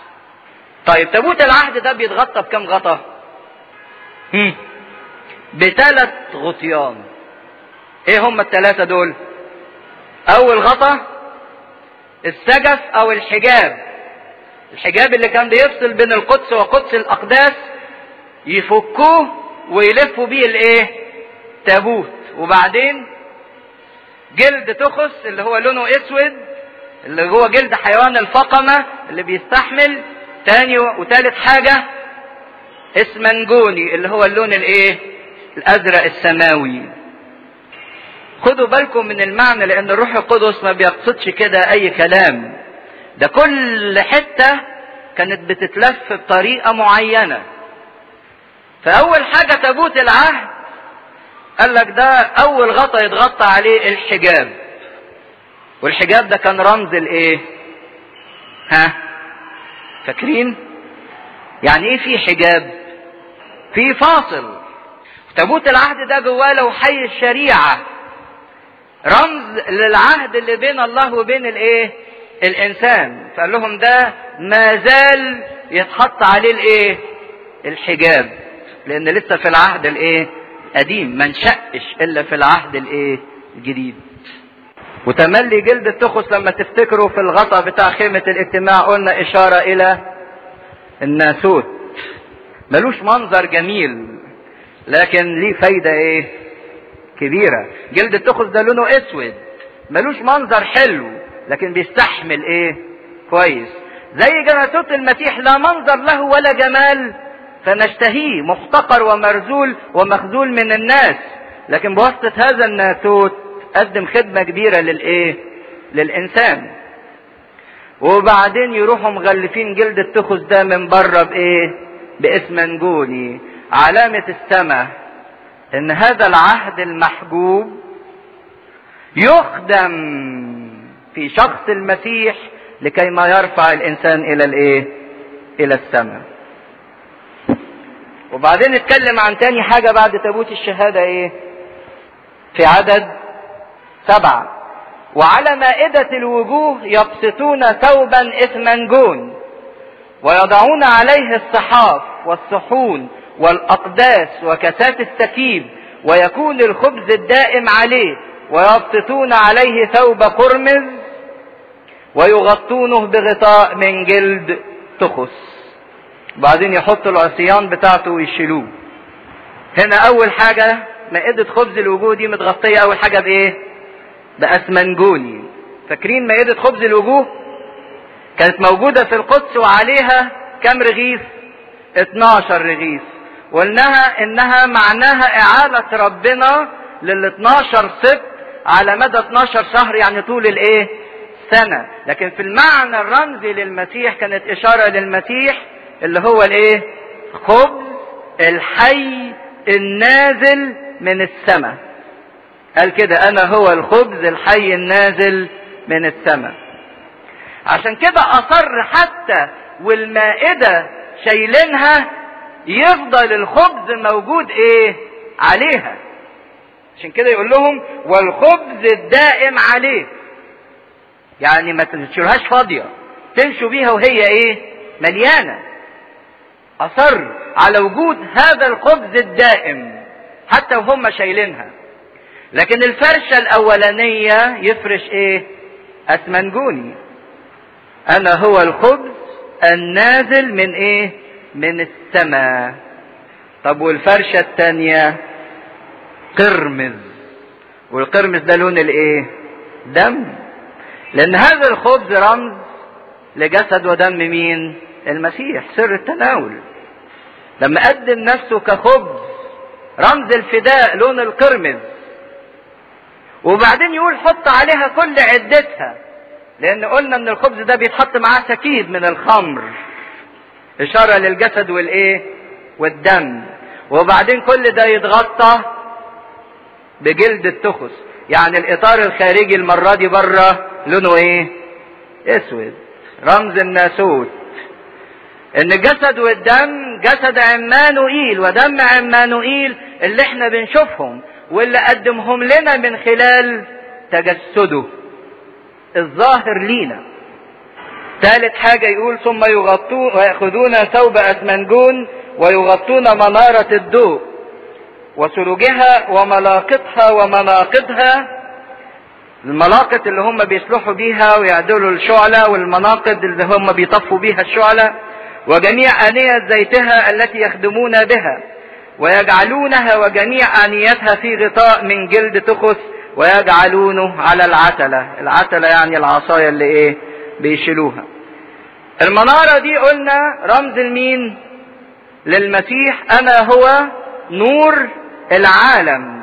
طيب تابوت العهد ده بيتغطى بكم غطا هم. بثلاث غطيان ايه هم الثلاثة دول اول غطا السجف او الحجاب الحجاب اللي كان بيفصل بين القدس وقدس الاقداس يفكوه ويلفوا بيه الايه تابوت وبعدين جلد تخس اللي هو لونه اسود اللي هو جلد حيوان الفقمة اللي بيستحمل تاني وتالت حاجة اسمنجوني اللي هو اللون الايه الازرق السماوي خدوا بالكم من المعنى لان الروح القدس ما بيقصدش كده اي كلام ده كل حتة كانت بتتلف بطريقة معينة فاول حاجة تابوت العهد قال لك ده اول غطا يتغطى عليه الحجاب والحجاب ده كان رمز الايه ها فاكرين يعني ايه في حجاب في فاصل تابوت العهد ده جواه لوحي الشريعة رمز للعهد اللي بين الله وبين الايه الانسان فقال لهم ده ما زال يتحط عليه الايه الحجاب لان لسه في العهد الايه قديم ما انشقش الا في العهد الايه الجديد وتملي جلد التخس لما تفتكروا في الغطاء بتاع خيمة الاجتماع قلنا اشارة الى الناسوت ملوش منظر جميل لكن ليه فايدة ايه كبيرة جلد التخس ده لونه اسود ملوش منظر حلو لكن بيستحمل ايه كويس زي جناتوت المسيح لا منظر له ولا جمال فنشتهيه محتقر ومرزول ومخذول من الناس لكن بواسطة هذا الناتوت قدم خدمة كبيرة للايه للانسان وبعدين يروحوا مغلفين جلد التخس ده من بره بايه باسمنجوني علامة السماء ان هذا العهد المحجوب يخدم في شخص المسيح لكي ما يرفع الانسان الى الايه الى السماء وبعدين نتكلم عن تاني حاجة بعد تابوت الشهادة ايه في عدد سبعة وعلى مائدة الوجوه يبسطون ثوبا اثمنجون ويضعون عليه الصحاف والصحون والأقداس وكاسات السكيب ويكون الخبز الدائم عليه ويبسطون عليه ثوب قرمز ويغطونه بغطاء من جلد تخس بعدين يحطوا العصيان بتاعته ويشيلوه هنا اول حاجة مائدة خبز الوجوه دي متغطية اول حاجة بايه باسمنجوني فاكرين مائدة خبز الوجوه كانت موجودة في القدس وعليها كم رغيف 12 رغيف وقلناها انها معناها اعادة ربنا لل 12 سبت على مدى 12 شهر يعني طول الايه سنة لكن في المعنى الرمزي للمسيح كانت اشارة للمسيح اللي هو الايه خبز الحي النازل من السماء قال كده انا هو الخبز الحي النازل من السماء عشان كده اصر حتى والمائدة شايلينها يفضل الخبز موجود ايه عليها عشان كده يقول لهم والخبز الدائم عليه يعني ما تشيلهاش فاضية تمشوا بيها وهي ايه مليانة اصر على وجود هذا الخبز الدائم حتى وهم شايلينها لكن الفرشة الاولانية يفرش ايه اسمنجوني انا هو الخبز النازل من ايه من السماء طب والفرشة التانية قرمز والقرمز ده لون الايه دم لان هذا الخبز رمز لجسد ودم مين المسيح سر التناول لما قدم نفسه كخبز رمز الفداء لون القرمز وبعدين يقول حط عليها كل عدتها لان قلنا ان الخبز ده بيتحط معاه سكيب من الخمر اشاره للجسد والايه والدم وبعدين كل ده يتغطى بجلد التخس يعني الاطار الخارجي المره دي بره لونه ايه اسود رمز الناسوت ان الجسد والدم جسد عمانوئيل ودم عمانوئيل اللي احنا بنشوفهم واللي قدمهم لنا من خلال تجسده الظاهر لينا ثالث حاجة يقول ثم يغطون ويأخذون ثوب أسمنجون ويغطون منارة الضوء وسروجها وملاقطها ومناقضها الملاقط اللي هم بيصلحوا بيها ويعدلوا الشعلة والمناقض اللي هم بيطفوا بيها الشعلة وجميع آنية زيتها التي يخدمون بها ويجعلونها وجميع آنيتها في غطاء من جلد تخس ويجعلونه على العتلة العتلة يعني العصاية اللي ايه بيشيلوها المنارة دي قلنا رمز المين للمسيح انا هو نور العالم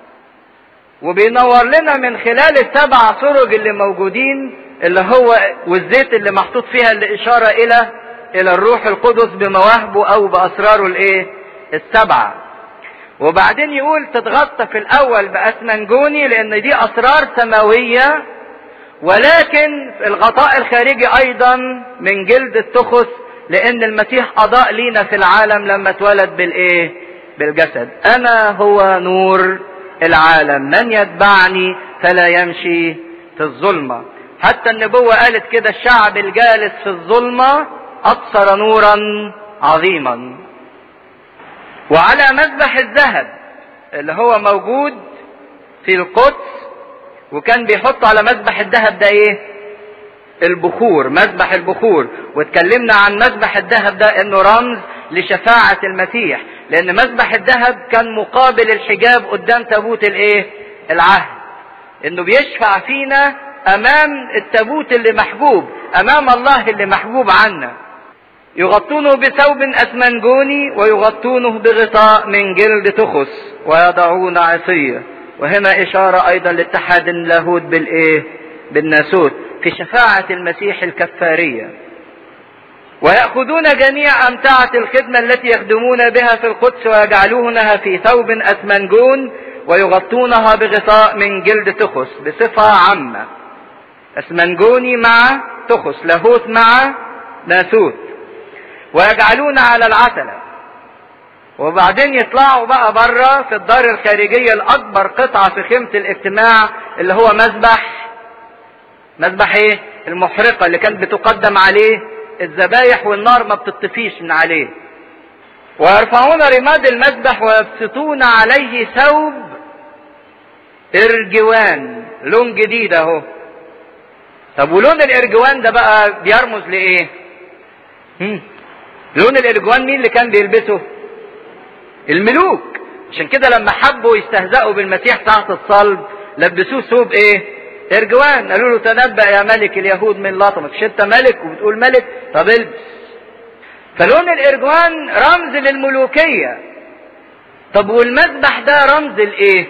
وبينور لنا من خلال السبع سرج اللي موجودين اللي هو والزيت اللي محطوط فيها اللي اشارة الى الى الروح القدس بمواهبه او باسراره الايه السبعه وبعدين يقول تتغطى في الاول باسمنجوني لان دي اسرار سماويه ولكن الغطاء الخارجي ايضا من جلد التخس لان المسيح اضاء لينا في العالم لما اتولد بالايه بالجسد انا هو نور العالم من يتبعني فلا يمشي في الظلمه حتى النبوة قالت كده الشعب الجالس في الظلمة أبصر نورا عظيما وعلى مذبح الذهب اللي هو موجود في القدس وكان بيحط على مذبح الذهب ده ايه البخور مذبح البخور واتكلمنا عن مذبح الذهب ده انه رمز لشفاعة المسيح لان مذبح الذهب كان مقابل الحجاب قدام تابوت الايه العهد انه بيشفع فينا امام التابوت اللي محجوب امام الله اللي محجوب عنا يغطونه بثوب اسمنجوني ويغطونه بغطاء من جلد تخس ويضعون عصيه وهنا اشاره ايضا لاتحاد اللاهوت بالايه بالناسوت في شفاعه المسيح الكفاريه ويأخذون جميع أمتعة الخدمة التي يخدمون بها في القدس ويجعلونها في ثوب أسمنجون ويغطونها بغطاء من جلد تخس بصفة عامة أسمنجوني مع تخس لاهوت مع ناسوت ويجعلون على العتلة وبعدين يطلعوا بقى بره في الدار الخارجية الأكبر قطعة في خيمة الاجتماع اللي هو مذبح مذبح ايه؟ المحرقة اللي كانت بتقدم عليه الذبايح والنار ما بتطفيش من عليه ويرفعون رماد المذبح ويبسطون عليه ثوب ارجوان لون جديد اهو طب ولون الارجوان ده بقى بيرمز لايه هم. لون الارجوان مين اللي كان بيلبسه الملوك عشان كده لما حبوا يستهزئوا بالمسيح ساعة الصلب لبسوه ثوب ايه ارجوان قالوا له تنبأ يا ملك اليهود من لطمك مش انت ملك وبتقول ملك طب البس فلون الارجوان رمز للملوكية طب والمذبح ده رمز الايه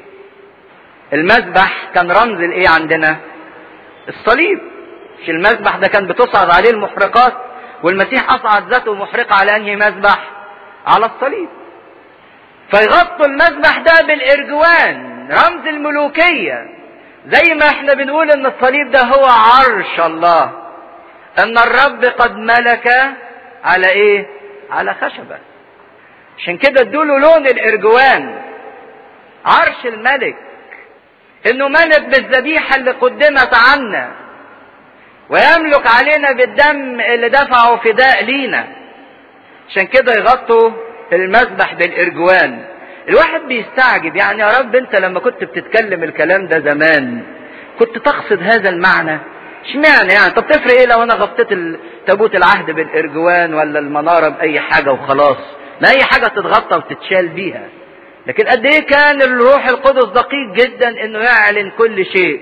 المذبح كان رمز الايه عندنا الصليب مش المذبح ده كان بتصعد عليه المحرقات والمسيح اصعد ذاته محرقة على انهي مذبح على الصليب فيغطوا المذبح ده بالارجوان رمز الملوكيه زي ما احنا بنقول ان الصليب ده هو عرش الله ان الرب قد ملك على ايه على خشبة عشان كده ادوله لون الارجوان عرش الملك انه ملك بالذبيحة اللي قدمت عنا ويملك علينا بالدم اللي دفعه فداء لينا عشان كده يغطوا المذبح بالارجوان الواحد بيستعجب يعني يا رب انت لما كنت بتتكلم الكلام ده زمان كنت تقصد هذا المعنى اشمعنى يعني طب تفرق ايه لو انا غطيت تابوت العهد بالارجوان ولا المنارة باي حاجة وخلاص ما اي حاجة تتغطى وتتشال بيها لكن قد ايه كان الروح القدس دقيق جدا انه يعلن كل شيء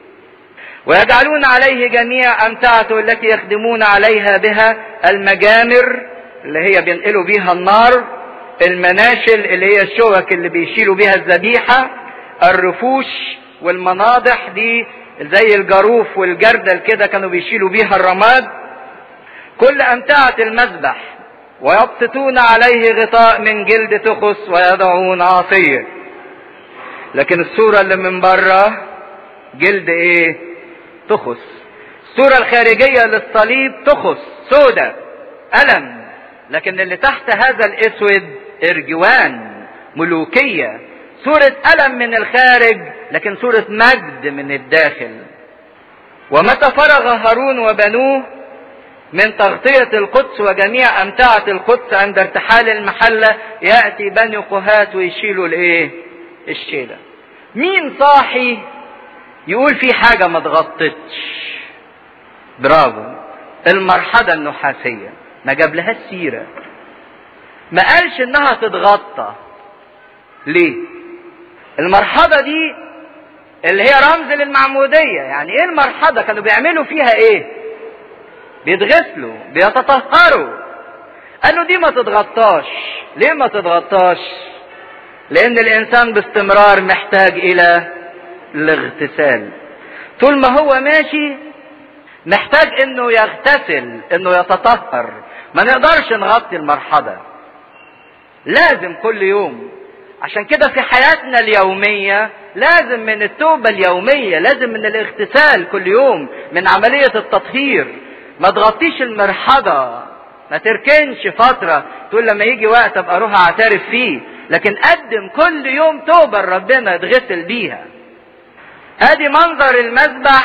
ويجعلون عليه جميع امتعته التي يخدمون عليها بها المجامر اللي هي بينقلوا بيها النار المناشل اللي هي الشوك اللي بيشيلوا بيها الذبيحة الرفوش والمناضح دي زي الجاروف والجردل كده كانوا بيشيلوا بيها الرماد كل أمتعة المذبح ويبسطون عليه غطاء من جلد تخس ويضعون عصير لكن الصورة اللي من بره جلد ايه تخس الصورة الخارجية للصليب تخس سودة ألم لكن اللي تحت هذا الاسود ارجوان ملوكية صورة ألم من الخارج لكن صورة مجد من الداخل ومتى فرغ هارون وبنوه من تغطية القدس وجميع أمتعة القدس عند ارتحال المحلة يأتي بني قهات ويشيلوا الايه الشيلة مين صاحي يقول في حاجة ما اتغطتش برافو المرحلة النحاسية ما جاب لها السيرة ما قالش انها تتغطى ليه المرحلة دي اللي هي رمز للمعمودية يعني ايه المرحلة كانوا بيعملوا فيها ايه بيتغسلوا بيتطهروا قالوا دي ما تتغطاش ليه ما تتغطاش لان الانسان باستمرار محتاج الى الاغتسال طول ما هو ماشي محتاج انه يغتسل انه يتطهر ما نقدرش نغطي المرحلة لازم كل يوم عشان كده في حياتنا اليومية لازم من التوبة اليومية لازم من الاغتسال كل يوم من عملية التطهير ما تغطيش المرحضة ما تركنش فترة تقول لما يجي وقت ابقى اروح اعترف فيه لكن قدم كل يوم توبة لربنا يتغسل بيها ادي منظر المذبح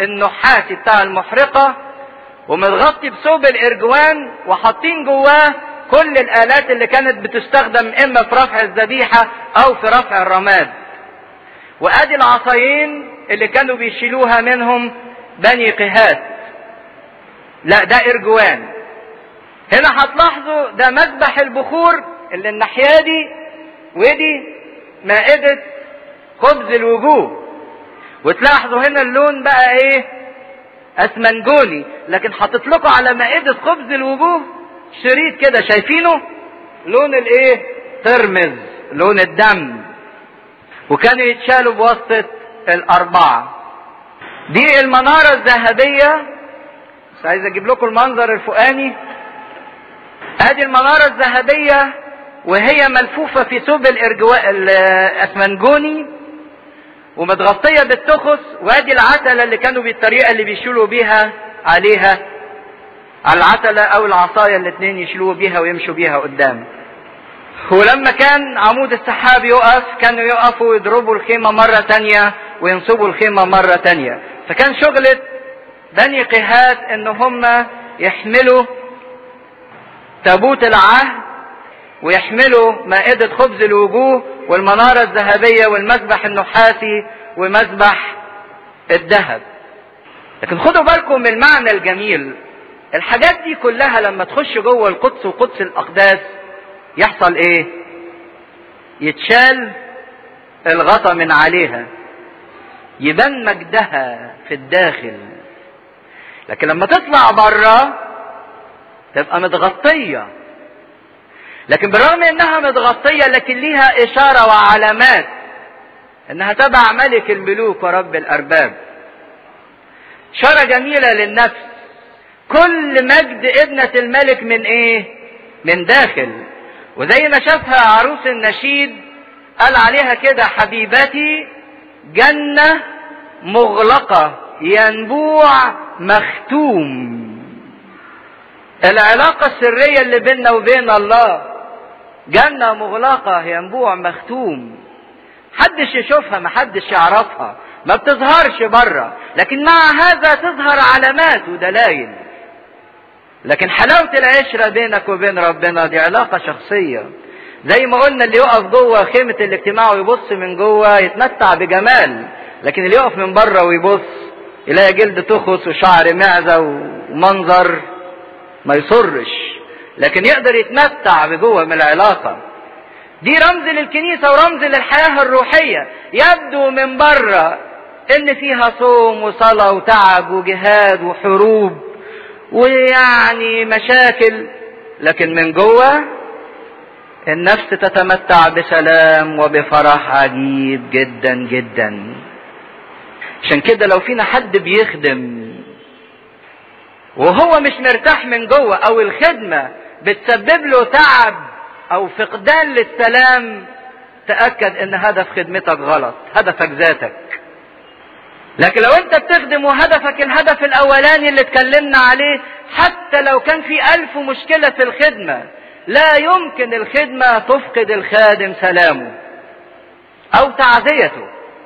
النحاسي بتاع المحرقة ومتغطي بثوب الارجوان وحاطين جواه كل الالات اللي كانت بتستخدم اما في رفع الذبيحة او في رفع الرماد وادي العصايين اللي كانوا بيشيلوها منهم بني قهات لا ده ارجوان هنا هتلاحظوا ده مذبح البخور اللي الناحيه دي ودي مائده خبز الوجوه وتلاحظوا هنا اللون بقى ايه اسمنجوني لكن حاطط لكم على مائده خبز الوجوه شريط كده شايفينه لون الايه ترمز لون الدم وكانوا يتشالوا بواسطه الاربعه دي المناره الذهبيه بس عايز اجيب لكم المنظر الفوقاني ادي المناره الذهبيه وهي ملفوفه في ثوب الارجواء الاسمنجوني ومتغطيه بالتخس وادي العتله اللي كانوا بالطريقه اللي بيشيلوا بيها عليها على العتله او العصايه الاثنين يشيلوا بيها ويمشوا بيها قدام ولما كان عمود السحاب يقف كانوا يقفوا ويضربوا الخيمه مره تانية وينصبوا الخيمه مره تانية فكان شغله بني قهات ان هم يحملوا تابوت العهد ويحملوا مائدة خبز الوجوه والمنارة الذهبية والمذبح النحاسي ومذبح الذهب لكن خدوا بالكم من المعنى الجميل الحاجات دي كلها لما تخش جوه القدس وقدس الأقداس يحصل ايه يتشال الغطا من عليها يبان مجدها في الداخل لكن لما تطلع بره تبقى متغطية لكن بالرغم انها متغطية لكن ليها اشارة وعلامات انها تبع ملك الملوك ورب الارباب اشارة جميلة للنفس كل مجد ابنة الملك من ايه من داخل وزي ما شافها عروس النشيد قال عليها كده حبيبتي جنة مغلقة ينبوع مختوم العلاقة السرية اللي بيننا وبين الله جنة مغلقة ينبوع مختوم محدش يشوفها محدش يعرفها ما بتظهرش بره لكن مع هذا تظهر علامات ودلائل لكن حلاوة العشرة بينك وبين ربنا دي علاقة شخصية زي ما قلنا اللي يقف جوه خيمة الاجتماع ويبص من جوه يتمتع بجمال لكن اللي يقف من بره ويبص يلاقي جلد تخص وشعر معزة ومنظر ما يصرش لكن يقدر يتمتع بجوه من العلاقة دي رمز للكنيسة ورمز للحياة الروحية يبدو من بره ان فيها صوم وصلاة وتعب وجهاد وحروب ويعني مشاكل لكن من جوه النفس تتمتع بسلام وبفرح عجيب جدا جدا عشان كده لو فينا حد بيخدم وهو مش مرتاح من جوه او الخدمه بتسبب له تعب او فقدان للسلام تاكد ان هدف خدمتك غلط هدفك ذاتك لكن لو انت بتخدم وهدفك الهدف الاولاني اللي اتكلمنا عليه حتى لو كان في الف مشكله في الخدمه لا يمكن الخدمه تفقد الخادم سلامه او تعزيته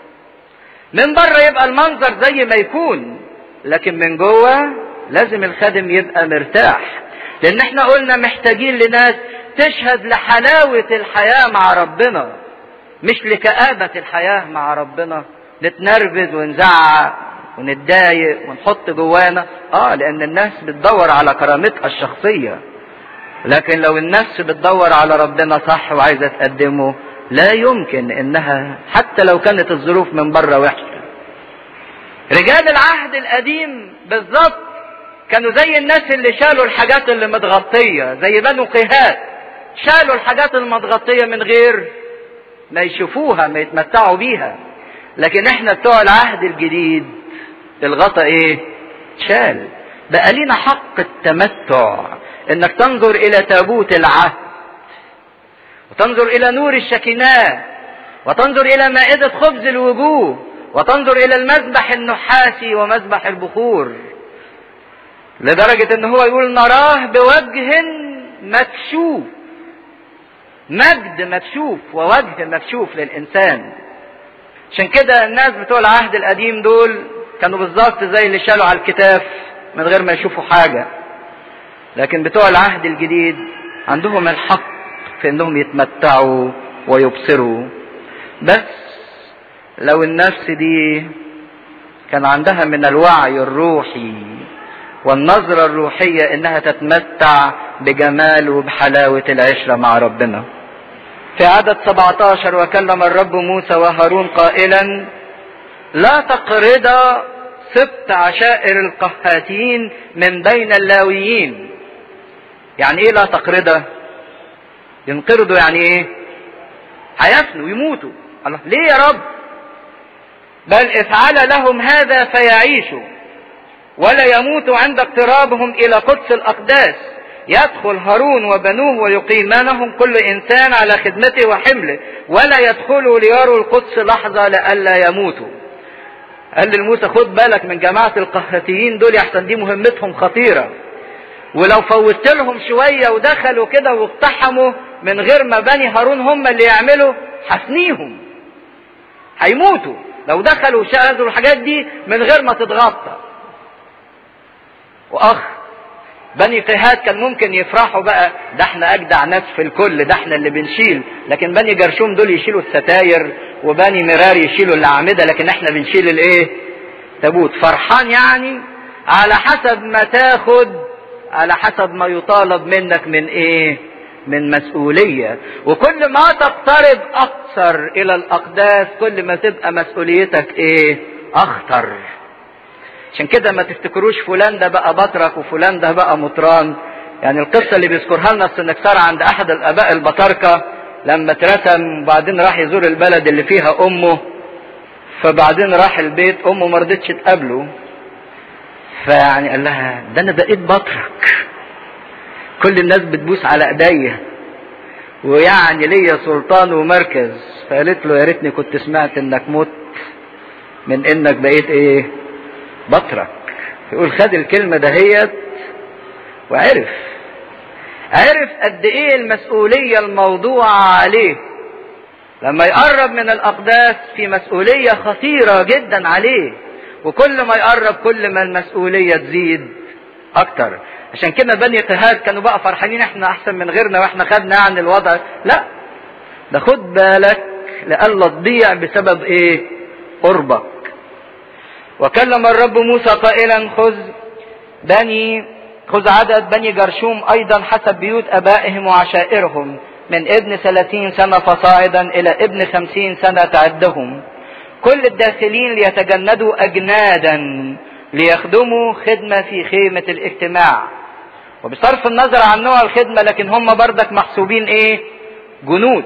من بره يبقى المنظر زي ما يكون لكن من جوه لازم الخادم يبقى مرتاح لان احنا قلنا محتاجين لناس تشهد لحلاوة الحياة مع ربنا مش لكآبة الحياة مع ربنا نتنرفز ونزعق ونتضايق ونحط جوانا اه لان الناس بتدور على كرامتها الشخصية لكن لو النفس بتدور على ربنا صح وعايزة تقدمه لا يمكن انها حتى لو كانت الظروف من بره وحشه رجال العهد القديم بالظبط كانوا زي الناس اللي شالوا الحاجات اللي متغطيه زي بنو قيهات شالوا الحاجات المتغطيه من غير ما يشوفوها ما يتمتعوا بيها لكن احنا بتوع العهد الجديد الغطا ايه شال بقى لينا حق التمتع انك تنظر الى تابوت العهد وتنظر الى نور الشكناه وتنظر الى مائدة خبز الوجوه وتنظر الى المذبح النحاسي ومذبح البخور لدرجة ان هو يقول نراه بوجه مكشوف مجد مكشوف ووجه مكشوف للانسان عشان كده الناس بتوع العهد القديم دول كانوا بالظبط زي اللي شالوا على الكتاف من غير ما يشوفوا حاجة لكن بتوع العهد الجديد عندهم الحق في انهم يتمتعوا ويبصروا بس لو النفس دي كان عندها من الوعي الروحي والنظرة الروحية انها تتمتع بجمال وبحلاوة العشرة مع ربنا في عدد 17 وكلم الرب موسى وهارون قائلا لا تقرضا سبت عشائر القهاتين من بين اللاويين يعني ايه لا تقرضا ينقرضوا يعني ايه هيفنوا يموتوا الله ليه يا رب بل افعل لهم هذا فيعيشوا ولا يموتوا عند اقترابهم الى قدس الاقداس يدخل هارون وبنوه ويقيمانهم كل انسان على خدمته وحمله ولا يدخلوا ليروا القدس لحظه لئلا يموتوا قال لموسى خد بالك من جماعه القهاتيين دول يحسن دي مهمتهم خطيره ولو فوتت لهم شويه ودخلوا كده واقتحموا من غير ما بني هارون هم اللي يعملوا حفنيهم هيموتوا لو دخلوا وشاهدوا الحاجات دي من غير ما تتغطى واخ بني قهاد كان ممكن يفرحوا بقى ده احنا اجدع ناس في الكل ده احنا اللي بنشيل لكن بني جرشوم دول يشيلوا الستاير وبني مرار يشيلوا الاعمده لكن احنا بنشيل الايه تابوت فرحان يعني على حسب ما تاخد على حسب ما يطالب منك من ايه من مسؤولية وكل ما تقترب اكثر الى الاقداس كل ما تبقى مسؤوليتك ايه اخطر عشان كده ما تفتكروش فلان ده بقى بطرك وفلان ده بقى مطران يعني القصة اللي بيذكرها لنا السنكسار عند احد الاباء البطاركة لما اترسم وبعدين راح يزور البلد اللي فيها امه فبعدين راح البيت امه ما رضتش تقابله فيعني قال لها ده انا بقيت بطرك كل الناس بتبوس على ايديا ويعني ليا سلطان ومركز فقالت له يا ريتني كنت سمعت انك مت من انك بقيت ايه بطرك يقول خد الكلمة دهيت وعرف عرف قد ايه المسؤولية الموضوعة عليه لما يقرب من الاقداس في مسؤولية خطيرة جدا عليه وكل ما يقرب كل ما المسؤولية تزيد اكتر عشان كده بني قهاد كانوا بقى فرحانين احنا احسن من غيرنا واحنا خدنا عن الوضع لا ده خد بالك لألا تضيع بسبب ايه قربك وكلم الرب موسى قائلا خذ بني خذ عدد بني جرشوم ايضا حسب بيوت ابائهم وعشائرهم من ابن ثلاثين سنة فصاعدا الى ابن خمسين سنة تعدهم كل الداخلين ليتجندوا اجنادا ليخدموا خدمة في خيمة الاجتماع وبصرف النظر عن نوع الخدمة لكن هم بردك محسوبين ايه جنود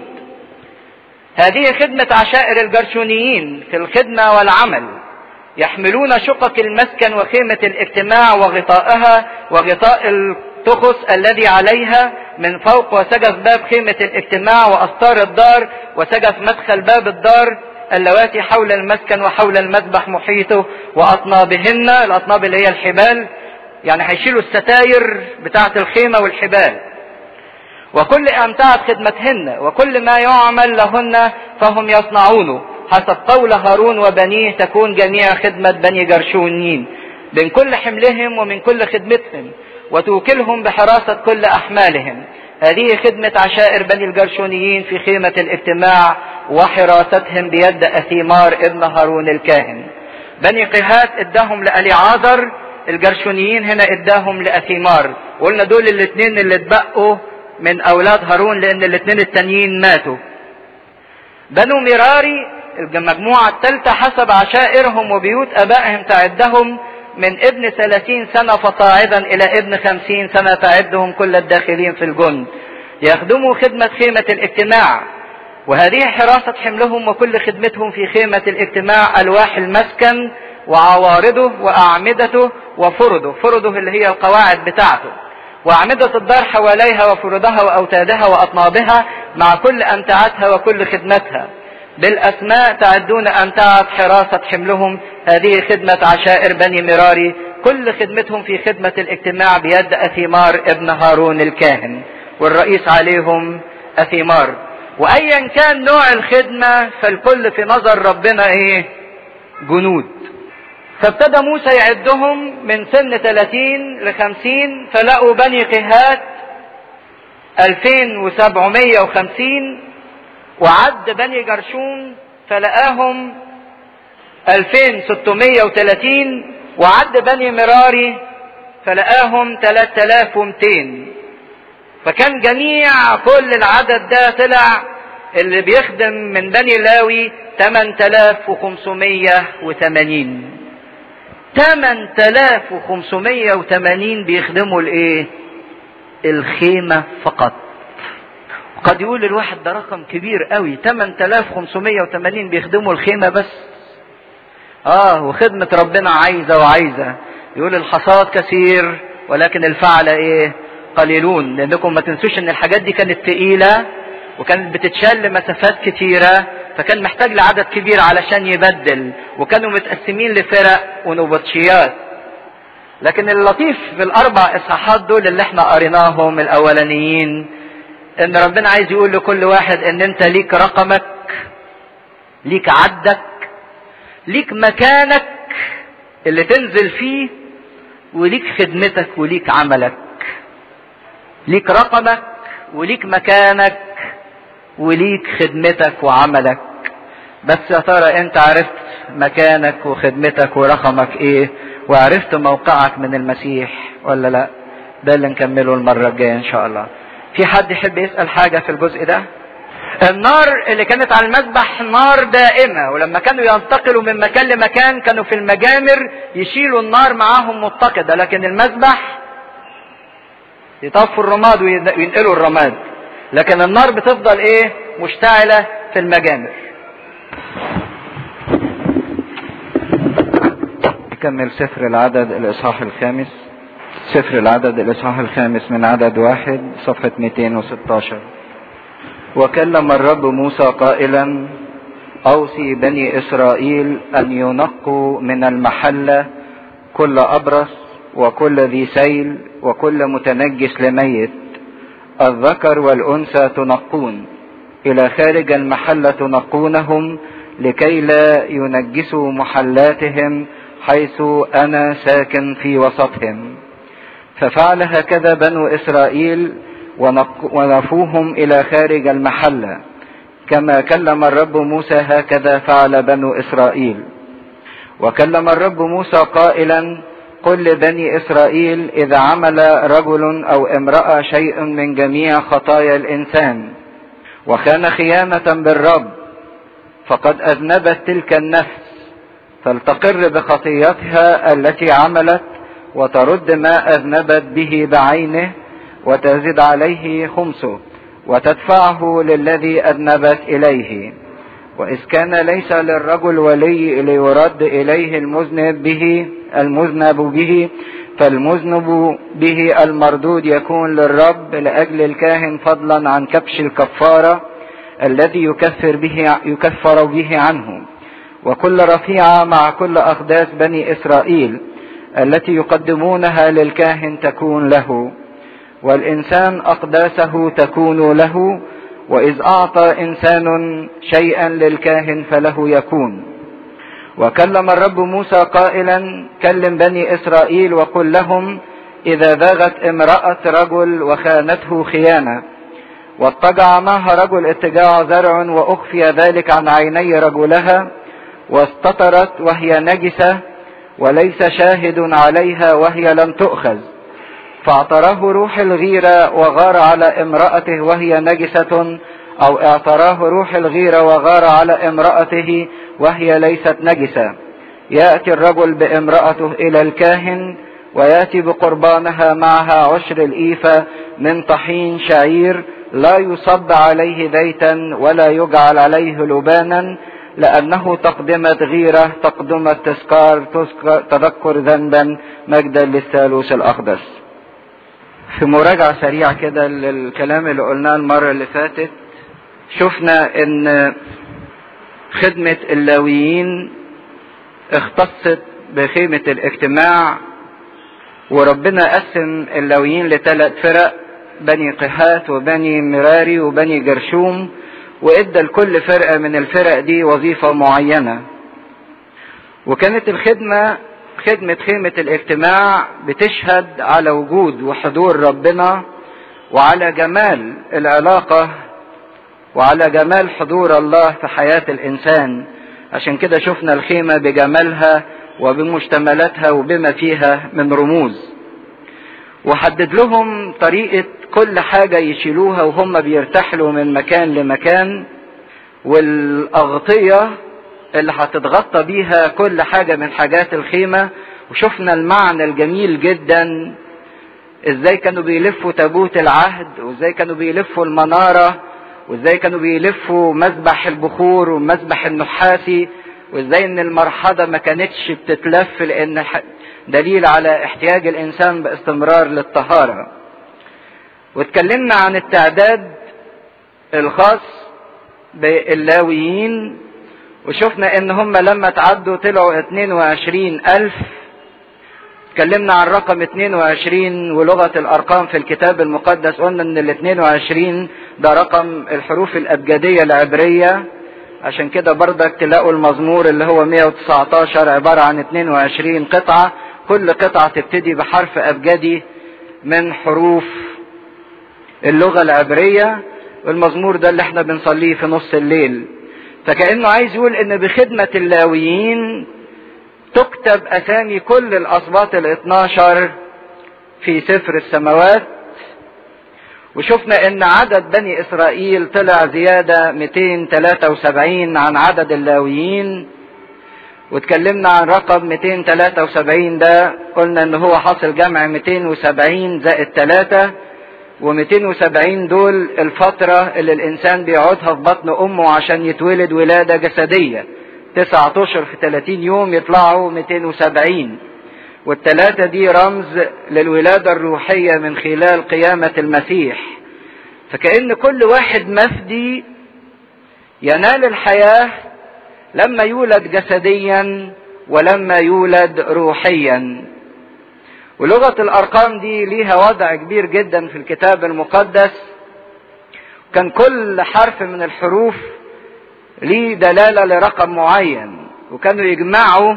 هذه خدمة عشائر الجرشونيين في الخدمة والعمل يحملون شقق المسكن وخيمة الاجتماع وغطائها وغطاء التخس الذي عليها من فوق وسجف باب خيمة الاجتماع وأستار الدار وسجف مدخل باب الدار اللواتي حول المسكن وحول المذبح محيطه وأطنابهن الأطناب اللي هي الحبال يعني هيشيلوا الستاير بتاعة الخيمة والحبال وكل أمتعة خدمتهن وكل ما يعمل لهن فهم يصنعونه حسب قول هارون وبنيه تكون جميع خدمة بني جرشونيين من كل حملهم ومن كل خدمتهم وتوكلهم بحراسة كل أحمالهم هذه خدمة عشائر بني الجرشونيين في خيمة الاجتماع وحراستهم بيد أثيمار ابن هارون الكاهن بني قهات اداهم لأليعازر الجرشونيين هنا اداهم لأثيمار قلنا دول الاثنين اللي اتبقوا من أولاد هارون لأن الاثنين التانيين ماتوا بنو مراري المجموعة الثالثة حسب عشائرهم وبيوت أبائهم تعدهم من ابن ثلاثين سنة فصاعدا إلى ابن خمسين سنة تعدهم كل الداخلين في الجند يخدموا خدمة خيمة الاجتماع وهذه حراسة حملهم وكل خدمتهم في خيمة الاجتماع ألواح المسكن وعوارضه وأعمدته وفرده فرده اللي هي القواعد بتاعته وأعمدة الدار حواليها وفرودها وأوتادها وأطنابها مع كل أمتعتها وكل خدمتها بالأسماء تعدون أمتعة حراسة حملهم هذه خدمة عشائر بني مراري كل خدمتهم في خدمة الاجتماع بيد أثيمار ابن هارون الكاهن والرئيس عليهم أثيمار وأيا كان نوع الخدمة فالكل في نظر ربنا إيه جنود فابتدى موسى يعدهم من سن 30 ل 50 فلقوا بني قهات 2750 وعد بني جرشون فلقاهم 2630 وعد بني مراري فلقاهم 3200 فكان جميع كل العدد ده طلع اللي بيخدم من بني لاوي 8580 8580 بيخدموا الايه الخيمة فقط قد يقول الواحد ده رقم كبير قوي 8580 بيخدموا الخيمة بس اه وخدمة ربنا عايزة وعايزة يقول الحصاد كثير ولكن الفعل ايه قليلون لانكم ما تنسوش ان الحاجات دي كانت تقيلة وكانت بتتشال لمسافات كتيرة فكان محتاج لعدد كبير علشان يبدل وكانوا متقسمين لفرق ونبطشيات لكن اللطيف في الاربع اصحاحات دول اللي احنا قريناهم الاولانيين ان ربنا عايز يقول لكل واحد ان انت ليك رقمك ليك عدك ليك مكانك اللي تنزل فيه وليك خدمتك وليك عملك ليك رقمك وليك مكانك وليك خدمتك وعملك بس يا ترى انت عرفت مكانك وخدمتك ورقمك ايه وعرفت موقعك من المسيح ولا لا ده اللي نكمله المرة الجاية ان شاء الله في حد يحب يسأل حاجة في الجزء ده النار اللي كانت على المذبح نار دائمة ولما كانوا ينتقلوا من مكان لمكان كانوا في المجامر يشيلوا النار معاهم متقدة لكن المذبح يطفوا الرماد وينقلوا الرماد لكن النار بتفضل ايه مشتعلة في المجامر نكمل سفر العدد الاصحاح الخامس سفر العدد الاصحاح الخامس من عدد واحد صفحة 216 وكلم الرب موسى قائلا اوصي بني اسرائيل ان ينقوا من المحلة كل ابرص وكل ذي سيل وكل متنجس لميت الذكر والانثى تنقون الى خارج المحلة تنقونهم لكي لا ينجسوا محلاتهم حيث انا ساكن في وسطهم ففعل هكذا بنو اسرائيل ونفوهم الى خارج المحله كما كلم الرب موسى هكذا فعل بنو اسرائيل وكلم الرب موسى قائلا قل لبني اسرائيل اذا عمل رجل او امراه شيء من جميع خطايا الانسان وكان خيانه بالرب فقد اذنبت تلك النفس فلتقر بخطيتها التي عملت وترد ما اذنبت به بعينه وتزد عليه خمسه وتدفعه للذي اذنبت اليه واذ كان ليس للرجل ولي ليرد اليه المذنب به المذنب به فالمذنب به المردود يكون للرب لاجل الكاهن فضلا عن كبش الكفاره الذي يكفر به يكفر به عنه وكل رفيعه مع كل اقداس بني اسرائيل التي يقدمونها للكاهن تكون له والإنسان أقداسه تكون له وإذ أعطى إنسان شيئا للكاهن فله يكون وكلم الرب موسى قائلا كلم بني إسرائيل وقل لهم إذا باغت امرأة رجل وخانته خيانة واضطجع معها رجل اتجاع زرع وأخفي ذلك عن عيني رجلها واستطرت وهي نجسة وليس شاهد عليها وهي لم تؤخذ فاعتراه روح الغيرة وغار على امرأته وهي نجسة أو اعتراه روح الغيرة وغار على امرأته وهي ليست نجسة يأتي الرجل بامرأته إلى الكاهن ويأتي بقربانها معها عشر الإيفة من طحين شعير لا يصب عليه زيتا ولا يجعل عليه لبانا لأنه تقدمة غيرة تقدمة تذكار تذكر ذنبا مجدا للثالوث الأقدس في مراجعة سريعة كده للكلام اللي قلناه المرة اللي فاتت شفنا ان خدمة اللاويين اختصت بخيمة الاجتماع وربنا قسم اللاويين لثلاث فرق بني قحات وبني مراري وبني جرشوم وادى لكل فرقة من الفرق دي وظيفة معينة وكانت الخدمة خدمة خيمة الاجتماع بتشهد على وجود وحضور ربنا وعلى جمال العلاقة وعلى جمال حضور الله في حياة الإنسان عشان كده شفنا الخيمة بجمالها وبمشتملاتها وبما فيها من رموز وحدد لهم طريقة كل حاجة يشيلوها وهم بيرتحلوا من مكان لمكان والأغطية اللي هتتغطى بيها كل حاجة من حاجات الخيمة وشفنا المعنى الجميل جدا ازاي كانوا بيلفوا تابوت العهد وازاي كانوا بيلفوا المنارة وازاي كانوا بيلفوا مذبح البخور والمذبح النحاسي وازاي ان المرحضة ما كانتش بتتلف لان دليل على احتياج الانسان باستمرار للطهارة واتكلمنا عن التعداد الخاص باللاويين وشفنا ان هم لما تعدوا طلعوا 22 الف اتكلمنا عن رقم 22 ولغة الارقام في الكتاب المقدس قلنا ان ال 22 ده رقم الحروف الابجدية العبرية عشان كده بردك تلاقوا المزمور اللي هو 119 عبارة عن 22 قطعة كل قطعة تبتدي بحرف ابجدي من حروف اللغة العبرية والمزمور ده اللي احنا بنصليه في نص الليل فكأنه عايز يقول ان بخدمة اللاويين تكتب اسامي كل الاسباط ال 12 في سفر السماوات وشفنا ان عدد بني اسرائيل طلع زيادة 273 عن عدد اللاويين واتكلمنا عن رقم 273 ده قلنا ان هو حاصل جمع 270 زائد 3 و270 دول الفترة اللي الإنسان بيقعدها في بطن أمه عشان يتولد ولادة جسدية تسعة أشهر في 30 يوم يطلعوا 270 والتلاتة دي رمز للولادة الروحية من خلال قيامة المسيح فكأن كل واحد مفدي ينال الحياة لما يولد جسديا ولما يولد روحيا ولغة الأرقام دي ليها وضع كبير جدا في الكتاب المقدس كان كل حرف من الحروف ليه دلالة لرقم معين وكانوا يجمعوا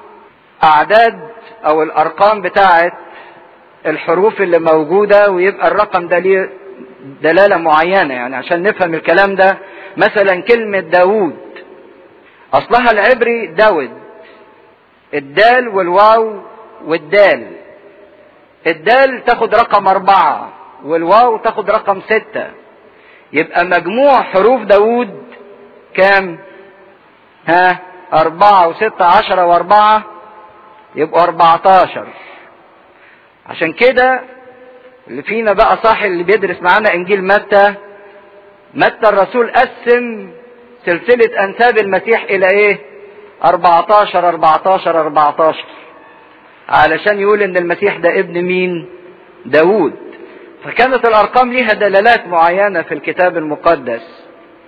أعداد أو الأرقام بتاعة الحروف اللي موجودة ويبقى الرقم ده ليه دلالة معينة يعني عشان نفهم الكلام ده مثلا كلمة داوود أصلها العبري داود الدال والواو والدال الدال تاخد رقم أربعة والواو تاخد رقم ستة يبقى مجموع حروف داود كام ها أربعة وستة عشرة وأربعة يبقوا أربعتاشر عشان كده اللي فينا بقى صاحي اللي بيدرس معانا إنجيل متى متى الرسول قسم سلسلة أنساب المسيح إلى إيه؟ 14 14 14 علشان يقول ان المسيح ده ابن مين داود فكانت الارقام ليها دلالات معينة في الكتاب المقدس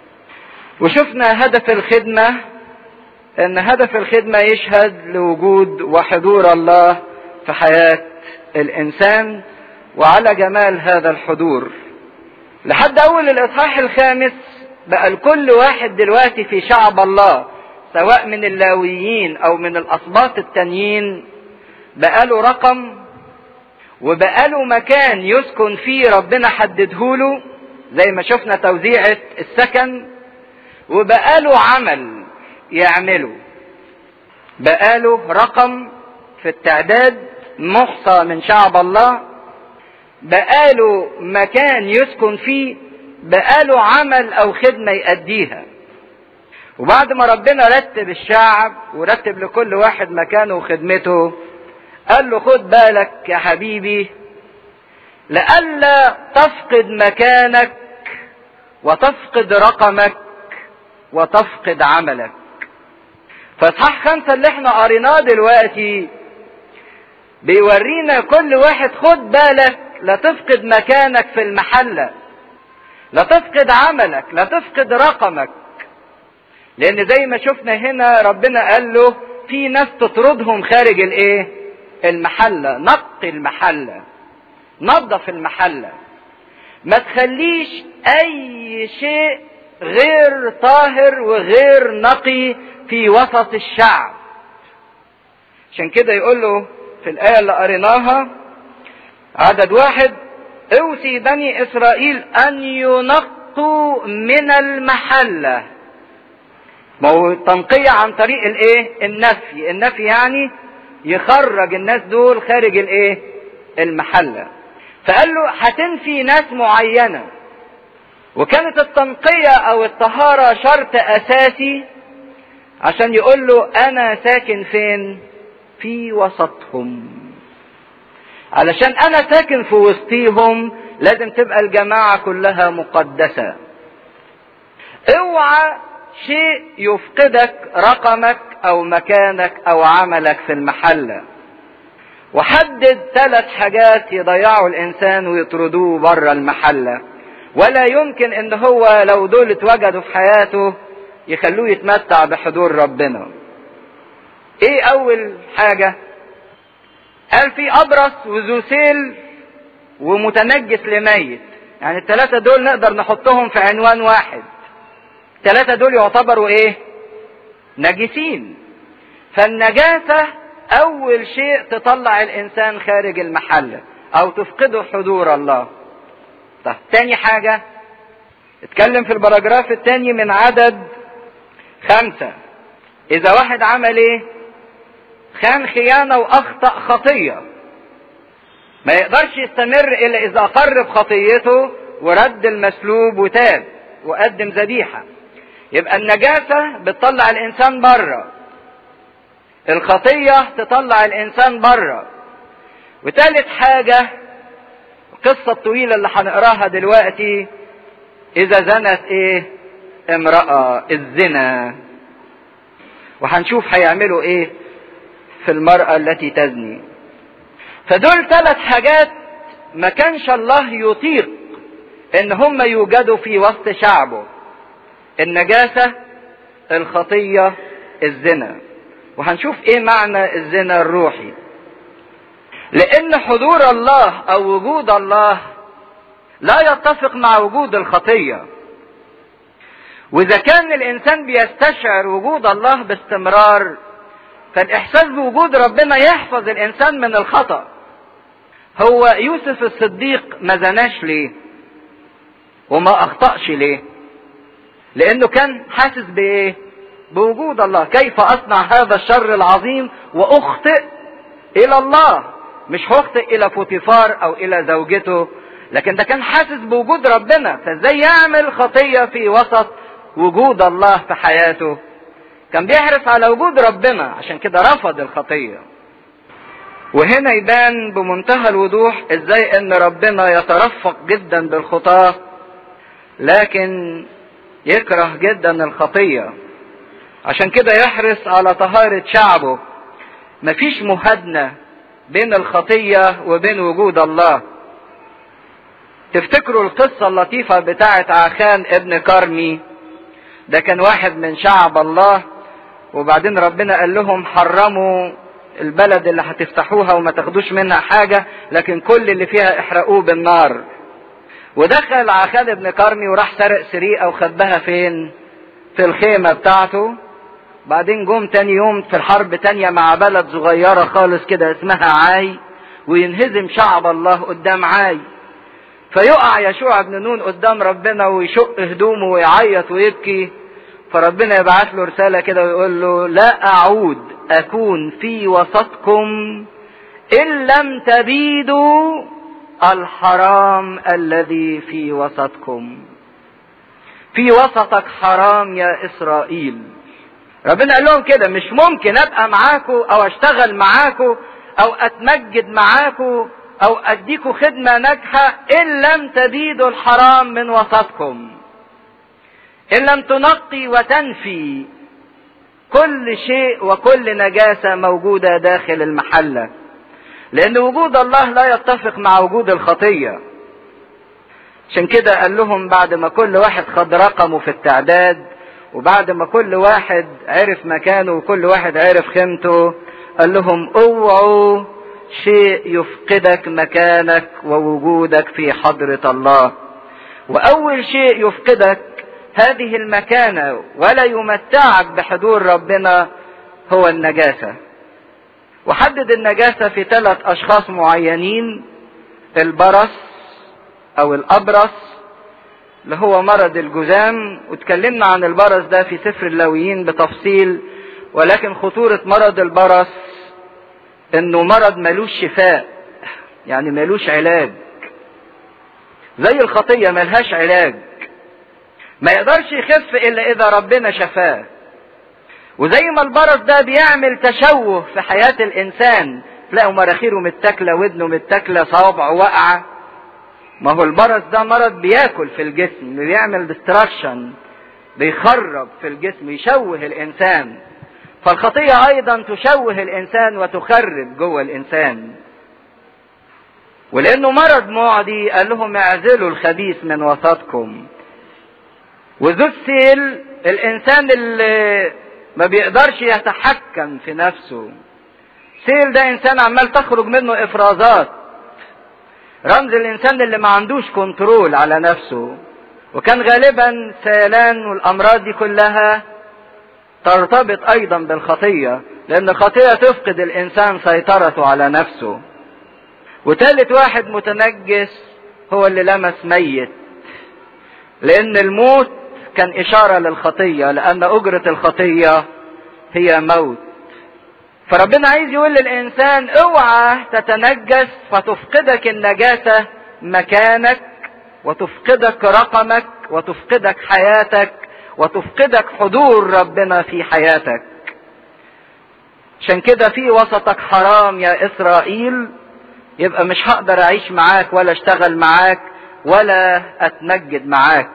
وشفنا هدف الخدمة ان هدف الخدمة يشهد لوجود وحضور الله في حياة الانسان وعلى جمال هذا الحضور لحد اول الاصحاح الخامس بقى الكل واحد دلوقتي في شعب الله سواء من اللاويين او من الاسباط التانيين بقاله رقم وبقاله مكان يسكن فيه ربنا حددهوله زي ما شفنا توزيعة السكن وبقاله عمل يعمله بقاله رقم في التعداد محصى من شعب الله بقاله مكان يسكن فيه بقاله عمل او خدمة يأديها وبعد ما ربنا رتب الشعب ورتب لكل واحد مكانه وخدمته قال له خد بالك يا حبيبي لئلا تفقد مكانك وتفقد رقمك وتفقد عملك فاصحاح خمسة اللي احنا قريناه دلوقتي بيورينا كل واحد خد بالك لا تفقد مكانك في المحلة لا تفقد عملك لا تفقد رقمك لان زي ما شفنا هنا ربنا قال له في ناس تطردهم خارج الايه المحلة نقي المحلة نظف المحلة ما تخليش اي شيء غير طاهر وغير نقي في وسط الشعب عشان كده يقول له في الآية اللي قريناها عدد واحد اوصي بني إسرائيل أن ينقوا من المحلة ما هو التنقية عن طريق الايه النفي النفي يعني يخرج الناس دول خارج الايه المحلة فقال له هتنفي ناس معينة وكانت التنقية او الطهارة شرط اساسي عشان يقول له انا ساكن فين في وسطهم علشان انا ساكن في وسطيهم لازم تبقى الجماعة كلها مقدسة اوعى شيء يفقدك رقمك او مكانك او عملك في المحله وحدد ثلاث حاجات يضيعوا الانسان ويطردوه بره المحله ولا يمكن ان هو لو دول اتوجدوا في حياته يخلوه يتمتع بحضور ربنا ايه اول حاجه قال في ابرص وذو سيل ومتنجس لميت يعني الثلاثه دول نقدر نحطهم في عنوان واحد الثلاثة دول يعتبروا ايه نجسين فالنجاسة اول شيء تطلع الانسان خارج المحلة او تفقده حضور الله طب تاني حاجة اتكلم في البراجراف التاني من عدد خمسة اذا واحد عمل ايه خان خيانة واخطأ خطية ما يقدرش يستمر الا اذا اقر بخطيته ورد المسلوب وتاب وقدم ذبيحه يبقى النجاسة بتطلع الإنسان بره الخطية تطلع الإنسان بره وتالت حاجة القصة الطويلة اللي هنقراها دلوقتي إذا زنت إيه امرأة الزنا وهنشوف هيعملوا إيه في المرأة التي تزني فدول ثلاث حاجات ما كانش الله يطيق ان هم يوجدوا في وسط شعبه النجاسة الخطية الزنا وهنشوف ايه معنى الزنا الروحي لان حضور الله او وجود الله لا يتفق مع وجود الخطية واذا كان الانسان بيستشعر وجود الله باستمرار فالاحساس بوجود ربنا يحفظ الانسان من الخطأ هو يوسف الصديق ما زناش ليه وما اخطأش ليه لانه كان حاسس بايه بوجود الله كيف اصنع هذا الشر العظيم واخطئ الى الله مش هخطئ الى فوتيفار او الى زوجته لكن ده كان حاسس بوجود ربنا فازاي يعمل خطية في وسط وجود الله في حياته كان بيحرص على وجود ربنا عشان كده رفض الخطية وهنا يبان بمنتهى الوضوح ازاي ان ربنا يترفق جدا بالخطاة لكن يكره جدا الخطية عشان كده يحرص على طهارة شعبه مفيش مهادنة بين الخطية وبين وجود الله تفتكروا القصة اللطيفة بتاعت عخان ابن كرمي ده كان واحد من شعب الله وبعدين ربنا قال لهم حرموا البلد اللي هتفتحوها وما تاخدوش منها حاجة لكن كل اللي فيها احرقوه بالنار ودخل عخان ابن كرمي وراح سرق سريقة وخبها فين في الخيمة بتاعته بعدين جم تاني يوم في الحرب تانية مع بلد صغيرة خالص كده اسمها عاي وينهزم شعب الله قدام عاي فيقع يشوع بن نون قدام ربنا ويشق هدومه ويعيط ويبكي فربنا يبعت له رسالة كده ويقول له لا أعود أكون في وسطكم إن لم تبيدوا الحرام الذي في وسطكم في وسطك حرام يا إسرائيل ربنا قال لهم كده مش ممكن أبقى معاكم أو أشتغل معاكم أو أتمجد معاكم أو أديكم خدمة ناجحة إن لم تبيدوا الحرام من وسطكم إن لم تنقي وتنفي كل شيء وكل نجاسة موجودة داخل المحلة لأن وجود الله لا يتفق مع وجود الخطية عشان كده قال لهم بعد ما كل واحد خد رقمه في التعداد وبعد ما كل واحد عرف مكانه وكل واحد عرف خيمته قال لهم اوعوا شيء يفقدك مكانك ووجودك في حضرة الله وأول شيء يفقدك هذه المكانة ولا يمتعك بحضور ربنا هو النجاسة وحدد النجاسة في ثلاث اشخاص معينين البرص او الابرص اللي هو مرض الجذام واتكلمنا عن البرص ده في سفر اللاويين بتفصيل ولكن خطورة مرض البرص انه مرض ملوش شفاء يعني ملوش علاج زي الخطية ملهاش علاج ما يقدرش يخف الا اذا ربنا شفاه وزي ما البرص ده بيعمل تشوه في حياة الانسان تلاقوا مراخيره متاكلة ودنه متاكلة صوابعه واقعة ما هو البرص ده مرض بياكل في الجسم بيعمل ديستراكشن بيخرب في الجسم يشوه الانسان فالخطية ايضا تشوه الانسان وتخرب جوه الانسان ولانه مرض معدي قال لهم اعزلوا الخبيث من وسطكم وذو السيل الانسان اللي ما بيقدرش يتحكم في نفسه سيل ده انسان عمال تخرج منه افرازات رمز الانسان اللي ما عندوش كنترول على نفسه وكان غالبا سيلان والامراض دي كلها ترتبط ايضا بالخطيه لان الخطيه تفقد الانسان سيطرته على نفسه وتالت واحد متنجس هو اللي لمس ميت لان الموت كان اشاره للخطيه لان اجره الخطيه هي موت فربنا عايز يقول للانسان اوعى تتنجس فتفقدك النجاسه مكانك وتفقدك رقمك وتفقدك حياتك وتفقدك حضور ربنا في حياتك عشان كده في وسطك حرام يا اسرائيل يبقى مش هقدر اعيش معاك ولا اشتغل معاك ولا اتمجد معاك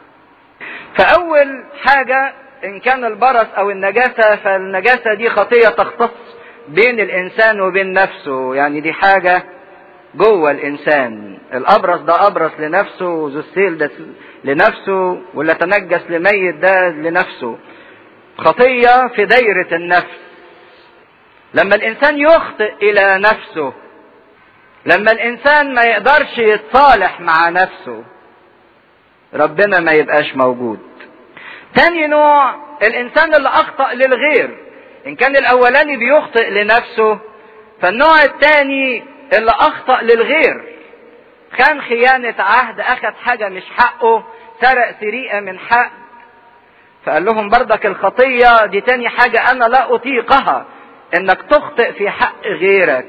فاول حاجة ان كان البرص او النجاسة فالنجاسة دي خطية تختص بين الانسان وبين نفسه يعني دي حاجة جوه الانسان الابرص ده ابرص لنفسه وذو السيل ده لنفسه واللي تنجس لميت ده لنفسه خطية في دايرة النفس لما الانسان يخطئ الى نفسه لما الانسان ما يقدرش يتصالح مع نفسه ربنا ما يبقاش موجود تاني نوع الانسان اللي اخطأ للغير ان كان الاولاني بيخطئ لنفسه فالنوع التاني اللي اخطأ للغير كان خيانة عهد اخذ حاجة مش حقه سرق سرقة من حق فقال لهم بردك الخطية دي تاني حاجة انا لا اطيقها انك تخطئ في حق غيرك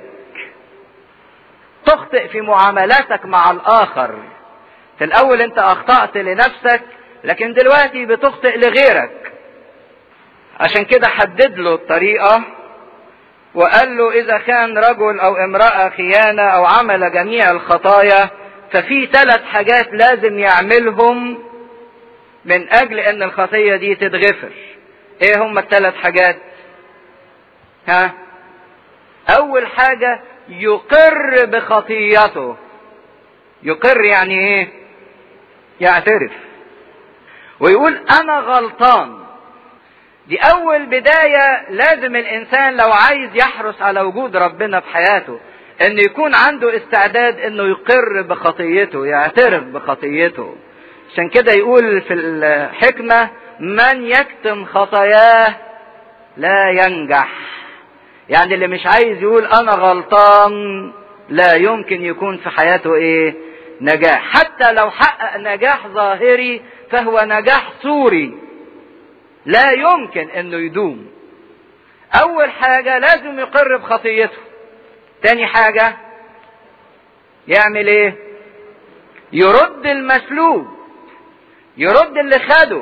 تخطئ في معاملاتك مع الاخر في الاول انت اخطأت لنفسك لكن دلوقتي بتخطئ لغيرك عشان كده حدد له الطريقة وقال له اذا كان رجل او امرأة خيانة او عمل جميع الخطايا ففي ثلاث حاجات لازم يعملهم من اجل ان الخطية دي تتغفر ايه هم الثلاث حاجات ها اول حاجة يقر بخطيته يقر يعني ايه يعترف ويقول انا غلطان دي اول بداية لازم الانسان لو عايز يحرص على وجود ربنا في حياته ان يكون عنده استعداد انه يقر بخطيته يعترف بخطيته عشان كده يقول في الحكمة من يكتم خطاياه لا ينجح يعني اللي مش عايز يقول انا غلطان لا يمكن يكون في حياته ايه نجاح حتى لو حقق نجاح ظاهري فهو نجاح صوري لا يمكن انه يدوم اول حاجة لازم يقر بخطيته تاني حاجة يعمل ايه يرد المسلوب يرد اللي خده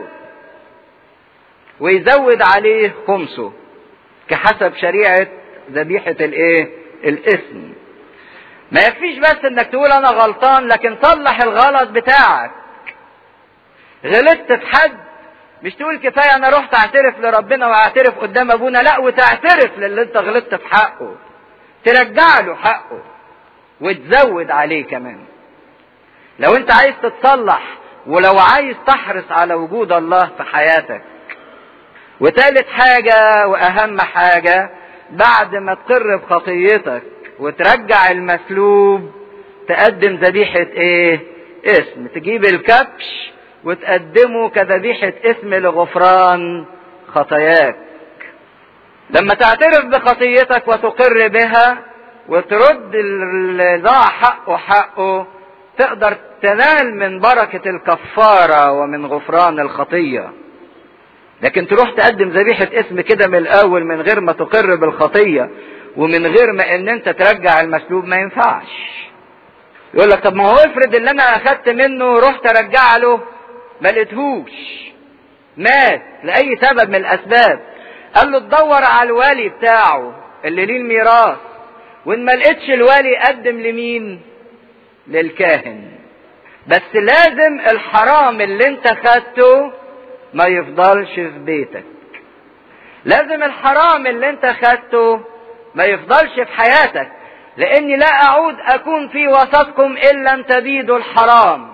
ويزود عليه خمسه كحسب شريعة ذبيحة الايه الاسم ما يكفيش بس انك تقول انا غلطان لكن صلح الغلط بتاعك غلطت في حد مش تقول كفاية انا رحت اعترف لربنا واعترف قدام ابونا لا وتعترف للي انت غلطت في حقه ترجع له حقه وتزود عليه كمان لو انت عايز تتصلح ولو عايز تحرص على وجود الله في حياتك وتالت حاجة واهم حاجة بعد ما تقر بخطيتك وترجع المسلوب تقدم ذبيحة ايه اسم تجيب الكبش وتقدمه كذبيحة اسم لغفران خطاياك لما تعترف بخطيتك وتقر بها وترد اللي ضاع حقه حقه تقدر تنال من بركة الكفارة ومن غفران الخطية لكن تروح تقدم ذبيحة اسم كده من الأول من غير ما تقر بالخطية ومن غير ما ان انت ترجع المسلوب ما ينفعش يقول لك طب ما هو افرض اللي انا اخدت منه رحت ارجع له ما لقيتهوش مات لاي سبب من الاسباب قال له تدور على الوالي بتاعه اللي ليه الميراث وان ما لقيتش الوالي قدم لمين للكاهن بس لازم الحرام اللي انت خدته ما يفضلش في بيتك لازم الحرام اللي انت خدته ما يفضلش في حياتك لاني لا اعود اكون في وسطكم الا ان تبيدوا الحرام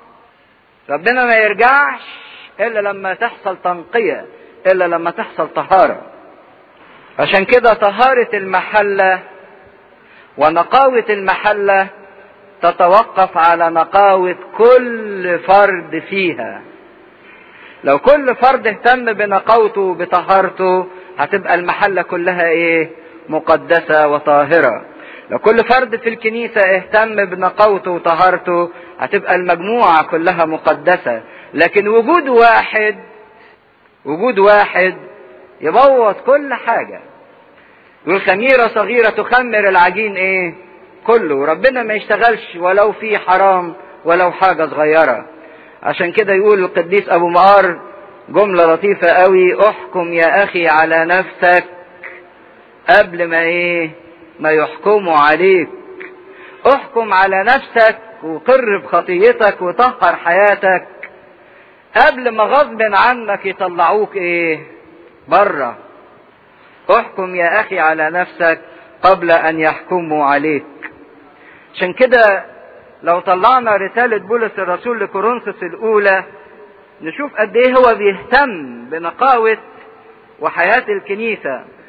ربنا ما يرجعش الا لما تحصل تنقية الا لما تحصل طهارة عشان كده طهارة المحلة ونقاوة المحلة تتوقف على نقاوة كل فرد فيها لو كل فرد اهتم بنقاوته وبطهارته هتبقى المحلة كلها ايه مقدسة وطاهرة لو كل فرد في الكنيسة اهتم بنقاوته وطهارته هتبقى المجموعة كلها مقدسة لكن وجود واحد وجود واحد يبوظ كل حاجة يقول خميرة صغيرة تخمر العجين ايه كله ربنا ما يشتغلش ولو في حرام ولو حاجة صغيرة عشان كده يقول القديس ابو معار جملة لطيفة قوي احكم يا اخي على نفسك قبل ما ايه ما يحكموا عليك احكم على نفسك وقر بخطيتك وطهر حياتك قبل ما غصب عنك يطلعوك ايه بره احكم يا اخي على نفسك قبل ان يحكموا عليك عشان كده لو طلعنا رسالة بولس الرسول لكورنثوس الأولى نشوف قد إيه هو بيهتم بنقاوة وحياة الكنيسة